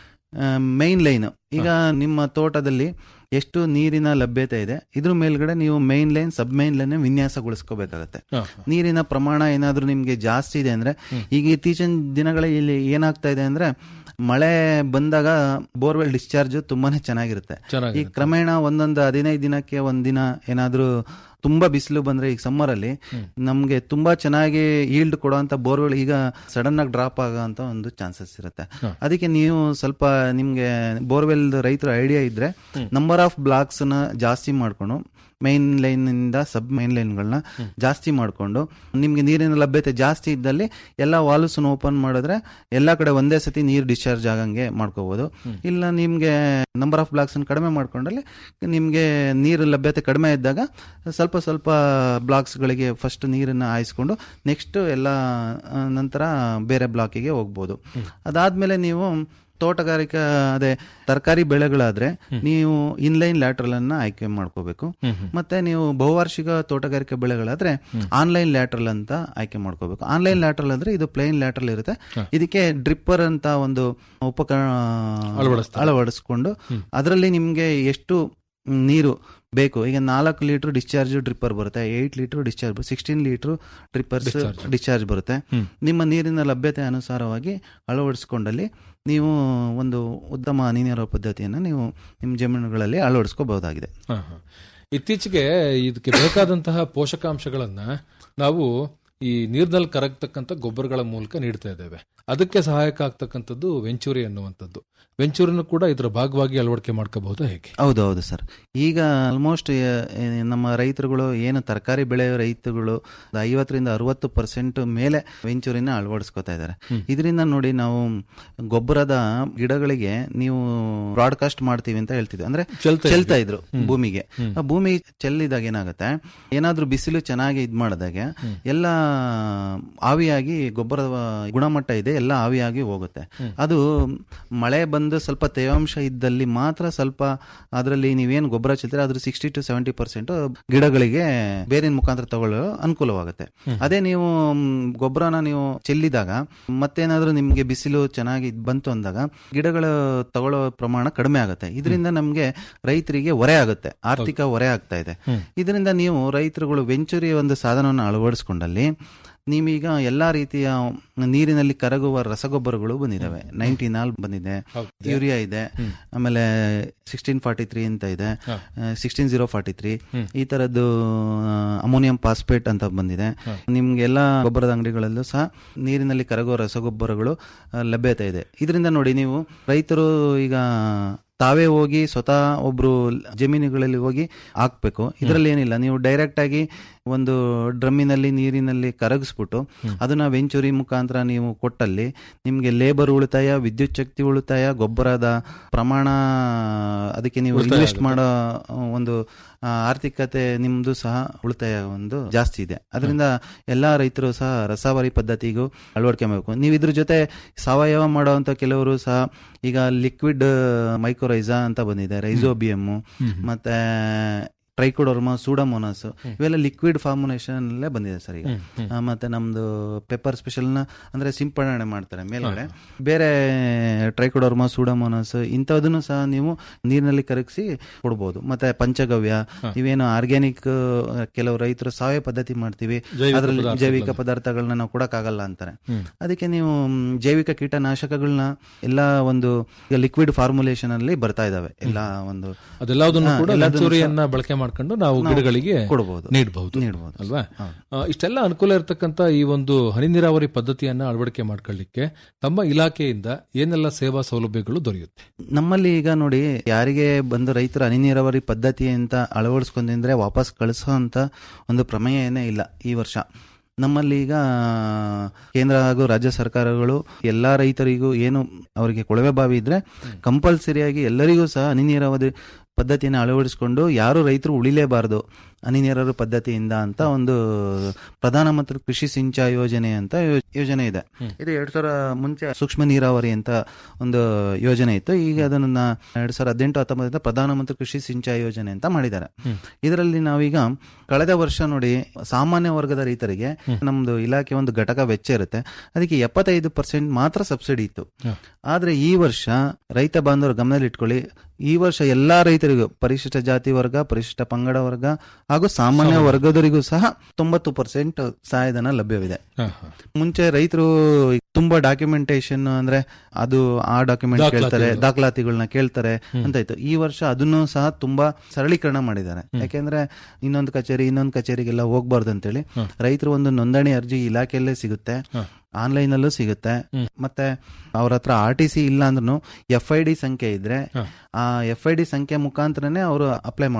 ಮೈನ್ ಲೈನ್ ಈಗ ನಿಮ್ಮ ತೋಟದಲ್ಲಿ ಎಷ್ಟು ನೀರಿನ ಲಭ್ಯತೆ ಇದೆ ಇದ್ರ ಮೇಲ್ಗಡೆ ನೀವು main line sub main line ವಿನ್ಯಾಸಗೊಳಿಸ್ಕೋಬೇಕಾಗತ್ತೆ ಹಾ, ನೀರಿನ ಪ್ರಮಾಣ ಏನಾದ್ರೂ ನಿಮ್ಗೆ ಜಾಸ್ತಿ ಇದೆ ಅಂದ್ರೆ ಈಗ ಇತ್ತೀಚಿನ ದಿನಗಳಲ್ಲಿ ಏನಾಗ್ತಾ ಇದೆ ಅಂದ್ರೆ ಮಳೆ ಬಂದಾಗ ಬೋರ್ವೆಲ್ ಡಿಸ್ಚಾರ್ಜ್ ತುಂಬಾನೇ ಚೆನ್ನಾಗಿರುತ್ತೆ ಚೆನ್ನಾಗಿ ಈ ಕ್ರಮೇಣ ಒಂದೊಂದು ಹದಿನೈದು ದಿನಕ್ಕೆ ಒಂದಿನ ಏನಾದ್ರೂ ತುಂಬಾ ಬಿಸಿಲು ಬಂದ್ರೆ ಈಗ ಸಮ್ಮರ್ ಅಲ್ಲಿ ನಮ್ಗೆ ತುಂಬಾ ಚೆನ್ನಾಗಿ ಈಲ್ಡ್ ಕೊಡುವಂತ ಬೋರ್ವೆಲ್ ಈಗ ಸಡನ್ ಆಗಿ ಡ್ರಾಪ್ ಆಗೋ ಒಂದು ಚಾನ್ಸಸ್ ಇರುತ್ತೆ ಅದಕ್ಕೆ ನೀವು ಸ್ವಲ್ಪ ನಿಮ್ಗೆ ಬೋರ್ವೆಲ್ ರೈತರ ಐಡಿಯಾ ಇದ್ರೆ ನಂಬರ್ ಆಫ್ ಬ್ಲಾಕ್ಸ್ ನ ಜಾಸ್ತಿ ಮಾಡ್ಕೊಂಡು ಮೈನ್ ಲೈನ್ ಇಂದ ಸಬ್ ಮೈನ್ ಲೈನ್ಗಳನ್ನ ಜಾಸ್ತಿ ಮಾಡಿಕೊಂಡು ನಿಮ್ಗೆ ನೀರಿನ ಲಭ್ಯತೆ ಜಾಸ್ತಿ ಇದ್ದಲ್ಲಿ ಎಲ್ಲ ವಾಲ್ವ್ಸ್ ಓಪನ್ ಮಾಡಿದ್ರೆ ಎಲ್ಲಾ ಕಡೆ ಒಂದೇ ಸತಿ ನೀರು ಡಿಸ್ಚಾರ್ಜ್ ಆಗಂಗೆ ಮಾಡ್ಕೋಬಹುದು ಇಲ್ಲ ನಿಮ್ಗೆ ನಂಬರ್ ಆಫ್ ಬ್ಲಾಕ್ಸ್ ಕಡಿಮೆ ಮಾಡ್ಕೊಂಡಲ್ಲಿ ನಿಮ್ಗೆ ನೀರು ಲಭ್ಯತೆ ಕಡಿಮೆ ಇದ್ದಾಗ ಸ್ವಲ್ಪ ಸ್ವಲ್ಪ ಬ್ಲಾಕ್ಸ್ ಗಳಿಗೆ ಫಸ್ಟ್ ನೀರನ್ನ ಹಾಯಿಸ್ಕೊಂಡು ನೆಕ್ಸ್ಟ್ ಎಲ್ಲ ಆ, ನಂತರ ಬೇರೆ ಬ್ಲಾಕಿಗೆ ಹೋಗ್ಬೋದು ಅದಾದ್ಮೇಲೆ ನೀವು ತೋಟಗಾರಿಕಾ ಅದೇ ತರಕಾರಿ ಬೆಳೆಗಳಾದ್ರೆ ನೀವು ಇನ್ಲೈನ್ ಲ್ಯಾಟ್ರಲ್ ಅನ್ನ ಆಯ್ಕೆ ಮಾಡ್ಕೋಬೇಕು ಮತ್ತೆ ನೀವು ಬಹುವಾರ್ಷಿಕ ತೋಟಗಾರಿಕೆ ಬೆಳೆಗಳಾದ್ರೆ ಆನ್ಲೈನ್ ಲ್ಯಾಟ್ರಲ್ ಅಂತ ಆಯ್ಕೆ ಮಾಡ್ಕೋಬೇಕು ಆನ್ಲೈನ್ ಲ್ಯಾಟ್ರಲ್ ಅಂದ್ರೆ ಇದು ಪ್ಲೇನ್ ಲ್ಯಾಟ್ರಲ್ ಇರುತ್ತೆ ಇದಕ್ಕೆ ಡ್ರಿಪ್ಪರ್ ಅಂತ ಒಂದು ಉಪಕರಣ ಅಳವಡಿಸ್ತಾರೆ. ಅಳವಡಿಸ್ಕೊಂಡು ಅದರಲ್ಲಿ ನಿಮ್ಗೆ ಎಷ್ಟು ನೀರು ಬೇಕು ಈಗ ನಾಲ್ಕು ಲೀಟರ್ ಡಿಸ್ಚಾರ್ಜ್ ಡ್ರಿಪ್ಪರ್ ಬರುತ್ತೆ eight litre discharge sixteen litre drippers Discharge. Discharge ಬರುತ್ತೆ ನಿಮ್ಮ ನೀರಿನ ಲಭ್ಯತೆ ಅನುಸಾರವಾಗಿ ಅಳವಡಿಸ್ಕೊಂಡಲ್ಲಿ ನೀವು ಒಂದು ಉತ್ತಮ ಹನಿ ನೀರಾವರಿ ಪದ್ಧತಿಯನ್ನು ನೀವು ನಿಮ್ಮ ಜಮೀನುಗಳಲ್ಲಿ ಅಳವಡಿಸ್ಕೋಬಹುದಾಗಿದೆ ಹ, ಹ. ಇತ್ತೀಚೆಗೆ ಇದಕ್ಕೆ ಬೇಕಾದಂತಹ ಪೋಷಕಾಂಶಗಳನ್ನ ನಾವು ಈ ನೀರ್ನಲ್ಲಿ ಕರಗ್ತಕ್ಕಂಥ ಗೊಬ್ಬರಗಳ ಮೂಲಕ ನೀಡ್ತಾ ಇದ್ದೇವೆ ಅದಕ್ಕೆ ಸಹಾಯಕ ಆಗ್ತಕ್ಕಂಥದ್ದು ವೆಂಚೂರಿ ಅನ್ನುವಂಥದ್ದು ವೆಂಚೂರಿನೂ ಕೂಡ ಇದರ ಭಾಗವಾಗಿ ಅಳವಡಿಕೆ ಮಾಡ್ಕೋಬಹುದಾ ಹೇಗೆ ಹೌದು ಹೌದು ಸರ್ ಈಗ ಆಲ್ಮೋಸ್ಟ್ ನಮ್ಮ ರೈತರುಗಳು ಏನು ತರಕಾರಿ ಬೆಳೆಯೋ ರೈತರುಗಳು ಒಂದು ಐವತ್ತರಿಂದ ಅರವತ್ತು ಪರ್ಸೆಂಟ್ ಮೇಲೆ ವೆಂಚೂರಿನ ಅಳವಡಿಸ್ಕೊತಾ ಇದ್ದಾರೆ ಇದರಿಂದ ನೋಡಿ ನಾವು ಗೊಬ್ಬರದ ಗಿಡಗಳಿಗೆ ನೀವು ಬ್ರಾಡ್ಕಾಸ್ಟ್ ಮಾಡ್ತೀವಿ ಅಂತ ಹೇಳ್ತಿದ್ವಿ ಅಂದ್ರೆ ಚೆಲ್ತಾ ಇದ್ವಿ. ಚೆಲ್ತಾ ಇದ್ರು ಭೂಮಿಗೆ ಆ ಭೂಮಿ ಚೆಲ್ಲಿದಾಗ ಏನಾಗುತ್ತೆ ಏನಾದ್ರೂ ಬಿಸಿಲು ಚೆನ್ನಾಗಿ ಇದ್ ಮಾಡಿದಾಗ ಎಲ್ಲ ಆವಿಯಾಗಿ ಗೊಬ್ಬರದ ಗುಣಮಟ್ಟ ಇದೆ ಎಲ್ಲ ಆವಿಯಾಗಿ ಹೋಗುತ್ತೆ ಅದು ಮಳೆ ಬಂದು ಸ್ವಲ್ಪ ತೇವಾಂಶ ಇದ್ದಲ್ಲಿ ಮಾತ್ರ ಸ್ವಲ್ಪ ಅದರಲ್ಲಿ ನೀವೇನು ಗೊಬ್ಬರ ಚೆಲ್ತೀರ ಅದ್ರ ಸಿಕ್ಸ್ಟಿ ಟು ಸೆವೆಂಟಿ ಪರ್ಸೆಂಟ್ ಗಿಡಗಳಿಗೆ ಬೇರಿನ ಮುಖಾಂತರ ತಗೊಳ್ಳೋ ಅನುಕೂಲವಾಗುತ್ತೆ ಅದೇ ನೀವು ಮ್, ಗೊಬ್ಬರನ ನೀವು ಚೆಲ್ಲಿದಾಗ ಮತ್ತೇನಾದ್ರೂ ನಿಮ್ಗೆ ಬಿಸಿಲು ಚೆನ್ನಾಗಿ ಬಂತು ಅಂದಾಗ ಗಿಡಗಳು ತಗೊಳ್ಳೋ ಪ್ರಮಾಣ ಕಡಿಮೆ ಆಗುತ್ತೆ ಇದರಿಂದ ನಮ್ಗೆ ರೈತರಿಗೆ ಹೊರೆ ಆಗುತ್ತೆ ಆರ್ಥಿಕ ಹೊರೆ ಆಗ್ತಾ ಇದೆ ಇದರಿಂದ ನೀವು ರೈತರುಗಳು ವೆಂಚುರಿ ಒಂದು ಸಾಧನವನ್ನು ಅಳವಡಿಸ್ಕೊಂಡಲ್ಲಿ ನೀವೀಗ ಎಲ್ಲಾ ರೀತಿಯ ನೀರಿನಲ್ಲಿ ಕರಗುವ ರಸಗೊಬ್ಬರಗಳು ಬಂದಿದಾವೆ ನೈನ್ಟೀನ್ ಆಲ್ ಬಂದಿದೆ ಯೂರಿಯಾ ಇದೆ ಆಮೇಲೆ ಸಿಕ್ಸ್ಟೀನ್ ಫಾರ್ಟಿ ತ್ರೀ ಅಂತ ಇದೆ ಸಿಕ್ಸ್ಟೀನ್ ಜೀರೋ ಫಾರ್ಟಿ ತ್ರೀ ಈ ತರದ್ದು ಅಮೋನಿಯಂ ಫಾಸ್ಫೇಟ್ ಅಂತ ಬಂದಿದೆ ನಿಮ್ಗೆಲ್ಲ ಗೊಬ್ಬರದ ಅಂಗಡಿಗಳಲ್ಲೂ ಸಹ ನೀರಿನಲ್ಲಿ ಕರಗುವ ರಸಗೊಬ್ಬರಗಳು ಆ, ಲಭ್ಯತೆ ಇದೆ ಇದರಿಂದ ನೋಡಿ ನೀವು ರೈತರು ಈಗ ತಾವೇ ಹೋಗಿ ಸ್ವತಃ ಒಬ್ರು ಜಮೀನುಗಳಲ್ಲಿ ಹೋಗಿ ಹಾಕ್ಬೇಕು ಇದರಲ್ಲಿ ಏನಿಲ್ಲ ನೀವು ಡೈರೆಕ್ಟ್ ಆಗಿ ಒಂದು ಡ್ರಮ್ಮಿನಲ್ಲಿ ನೀರಿನಲ್ಲಿ ಕರಗಿಸ್ಬಿಟ್ಟು ಅದನ್ನ ವೆಂಚುರಿ ಮುಖಾಂತರ ನೀವು ಕೊಟ್ಟಲ್ಲಿ ನಿಮ್ಗೆ ಲೇಬರ್ ಉಳಿತಾಯ ವಿದ್ಯುತ್ ಶಕ್ತಿ ಉಳಿತಾಯ ಗೊಬ್ಬರದ ಪ್ರಮಾಣ ಅದಕ್ಕೆ ನೀವು ಉಳಿತಾಯ ಇನ್ವೆಸ್ಟ್ ಆಗುತ್ತೆ. ಮಾಡೋ ಒಂದು ಆ, ಆರ್ಥಿಕತೆ ನಿಮ್ದು ಸಹ ಉಳಿತಾಯ ಒಂದು ಜಾಸ್ತಿ ಇದೆ ಅದರಿಂದ ಎಲ್ಲಾ ರೈತರು ಸಹ ರಸಾವರಿ ಪದ್ಧತಿಗೂ ಅಳವಡಿಕೆ ಮಾಡಬೇಕು ನೀವು ಇದ್ರ ಜೊತೆ ಸಾವಯವ ಮಾಡುವಂತ ಕೆಲವರು ಸಹ ಈಗ ಲಿಕ್ವಿಡ್ ಮೈಕ್ರೋರೈಸಾ ಅಂತ ಬಂದಿದೆ ರೈಸೋಬಿಯಮ್ ಮತ್ತೆ ಟ್ರೈಕೋಡರ್ಮ ಸೂಡಮೋನಾಸ್ ಇವೆಲ್ಲ ಲಿಕ್ವಿಡ್ ಫಾರ್ಮುಲೇಷನ್ ಅಲ್ಲೇ ಬಂದಿದೆ ಸರ್ ಈಗ ಆ, ಮತ್ತೆ ನಮ್ದು ಪೆಪ್ಪರ್ ಸ್ಪೆಷಲ್ ನ ಅಂದ್ರೆ ಸಿಂಪಡಣೆ ಮಾಡ್ತಾರೆ ಮೇಲ್ಗಡೆ ಬೇರೆ ಟ್ರೈಕೋಡರ್ಮ ಸೂಡಮೋನಾಸ್ ಇಂಥದನ್ನು ಸಹ ನೀವು ನೀರಿನಲ್ಲಿ ಕರಗಿಸಿ ಕೊಡ್ಬೋದು ಮತ್ತೆ ಪಂಚಗವ್ಯ ಇವೇನು ಆರ್ಗ್ಯಾನಿಕ್ ಕೆಲವು ರೈತರು ಸಾವಯವ ಪದ್ಧತಿ ಮಾಡ್ತೀವಿ ಜೈವಿಕ ಅದರಲ್ಲಿ ಪದಾರ್ಥಗಳನ್ನ. ಜೈವಿಕ ಪದಾರ್ಥಗಳನ್ನ ನಾವು ಕೊಡಕ್ಕಾಗಲ್ಲ ಅಂತಾರೆ ಅದಕ್ಕೆ ನೀವು ಮ್, ಜೈವಿಕ ಕೀಟನಾಶಕಗಳನ್ನ ಎಲ್ಲ ಒಂದು ಲಿಕ್ವಿಡ್ ಫಾರ್ಮುಲೇಷನ್ ಅಲ್ಲಿ ಬರ್ತಾ ಇದಾವೆ ಎಲ್ಲ ಒಂದು ಅದೆಲ್ಲದನ್ನು ಹಾ, ಕೂಡ ಎಲ್ಲದನ್ನು ವೆಂಚೂರಿಯನ್ನ ಬಳಕೆ ಮಾಡ್ಕೊಂಡು ನಾವು ನಾವು ಗಿಡಗಳಿಗೆ ಕೊಡ್ಬೋದು. ನೀಡಬಹುದು ನೀಡ್ಬೋದು. ಅಲ್ವಾ ಹೌದು. ಆ, ಇಷ್ಟೆಲ್ಲ ಅನುಕೂಲ ಇರತಕ್ಕಂತ ಈ ಒಂದು ಹನಿ ನೀರಾವರಿ ಪದ್ಧತಿಯನ್ನ ಅಳವಡಿಕೆ ಮಾಡ್ಕೊಳ್ಳಿಕ್ಕೆ ತಮ್ಮ ಇಲಾಖೆಯಿಂದ ಏನೆಲ್ಲ ಸೇವಾ ಸೌಲಭ್ಯಗಳು ದೊರೆಯುತ್ತೆ ನಮ್ಮಲ್ಲಿ ಈಗ ನೋಡಿ ಯಾರಿಗೆ ಬಂದು ರೈತರು ಹನಿ ನೀರಾವರಿ ಪದ್ಧತಿ ಅಂತ ಅಳವಡಿಸ್ಕೊಂಡ್ರೆ ವಾಪಸ್ ಕಳಿಸೋ ಅಂತ ಒಂದು ಪ್ರಮೇಯನೇ ಇಲ್ಲ ಈ ವರ್ಷ ನಮ್ಮಲ್ಲಿ ಈಗ ಕೇಂದ್ರ ಹಾಗೂ ರಾಜ್ಯ ಸರ್ಕಾರಗಳು ಎಲ್ಲಾ ರೈತರಿಗೂ ಏನು ಅವರಿಗೆ ಕೊಳವೆ ಬಾವಿ ಇದ್ರೆ ಕಂಪಲ್ಸರಿಯಾಗಿ ಎಲ್ಲರಿಗೂ ಸಹ ಹನಿ ನೀರಾವರಿ ಪದ್ಧತಿಯನ್ನು ಅಳವಡಿಸಿಕೊಂಡು ಯಾರು ರೈತರು ಉಳಿಲೇಬಾರದು ಹನಿ ನೀರಾವರಿ ಪದ್ಧತಿಯಿಂದ ಅಂತ ಒಂದು ಪ್ರಧಾನಮಂತ್ರಿ ಕೃಷಿ ಸಿಂಚಾಯಿ ಯೋಜನೆ ಅಂತ ಯೋ- ಯೋಜನೆ ಇದೆ ಇದು ಎರಡ್ ಸಾವಿರ ಮುಂಚೆ ಸೂಕ್ಷ್ಮ ನೀರಾವರಿ ಅಂತ ಒಂದು ಯೋಜನೆ ಇತ್ತು ಈಗ ಅದನ್ನ ಎರಡ್ ಸಾವಿರದ ಹದಿನೆಂಟು ಹತ್ತೊಂಬತ್ತರಿಂದ ಪ್ರಧಾನಮಂತ್ರಿ ಕೃಷಿ ಸಿಂಚಾಯಿ ಯೋಜನೆ ಅಂತ ಮಾಡಿದ್ದಾರೆ ಇದರಲ್ಲಿ ನಾವೀಗ ಕಳೆದ ವರ್ಷ ನೋಡಿ ಸಾಮಾನ್ಯ ವರ್ಗದ ರೈತರಿಗೆ ನಮ್ದು ಇಲಾಖೆ ಒಂದು ಘಟಕ ವೆಚ್ಚ ಇರುತ್ತೆ ಅದಕ್ಕೆ ಎಪ್ಪತ್ತೈದು ಪರ್ಸೆಂಟ್ ಮಾತ್ರ ಸಬ್ಸಿಡಿ ಇತ್ತು ಆದ್ರೆ ಈ ವರ್ಷ ರೈತ ಬಾಂಧವರು ಗಮನದಲ್ಲಿ ಇಟ್ಕೊಳ್ಳಿ ಈ ವರ್ಷ ಎಲ್ಲಾ ರೈತರಿಗೂ ಪರಿಶಿಷ್ಟ ಜಾತಿ ವರ್ಗ ಪರಿಶಿಷ್ಟ ಪಂಗಡ ವರ್ಗ ಹಾಗೂ ಸಾಮಾನ್ಯ ವರ್ಗದವರಿಗೂ ಸಹ ತೊಂಬತ್ತು ಪರ್ಸೆಂಟ್ ಸಹಾಯಧನ ಲಭ್ಯವಿದೆ ಹಾ, ಹಾ. ಮುಂಚೆ ರೈತರು ತುಂಬಾ ಡಾಕ್ಯುಮೆಂಟೇಶನ್ ಅಂದ್ರೆ ಅದು ಆ ಡಾಕ್ಯುಮೆಂಟ್ ಕೇಳ್ತಾರೆ ದಾಖಲಾತಿಗಳು. ದಾಖಲಾತಿಗಳನ್ನ ಕೇಳ್ತಾರೆ ಅಂತ ಇತ್ತು ಈ ವರ್ಷ ಅದನ್ನು ಸಹ ತುಂಬಾ ಸರಳೀಕರಣ ಮಾಡಿದ್ದಾರೆ ಯಾಕೆಂದ್ರೆ ಇನ್ನೊಂದು ಕಚೇರಿ ಇನ್ನೊಂದು ಕಚೇರಿಗೆಲ್ಲ ಹೋಗ್ಬಾರ್ದು ಅಂತೇಳಿ ರೈತರು ಒಂದು ನೋಂದಣಿ ಅರ್ಜಿ ಇಲಾಖೆಯಲ್ಲೇ ಸಿಗುತ್ತೆ ಆನ್ಲೈನ್ ಅಲ್ಲೂ ಸಿಗುತ್ತೆ ಮತ್ತೆ ಅವ್ರ ಹತ್ರ ಆರ್ ಟಿ ಸಿ ಇಲ್ಲ ಅಂದ್ರೂ ಎಫ್ ಐ ಡಿ ಸಂಖ್ಯೆ ಇದ್ರೆ ಆ ಎಫ್ ಐ ಡಿ ಸಂಖ್ಯೆ ಮುಖಾಂತರನೇ ಅವರು ಅಪ್ಲೈ ಮಾಡಬಹುದು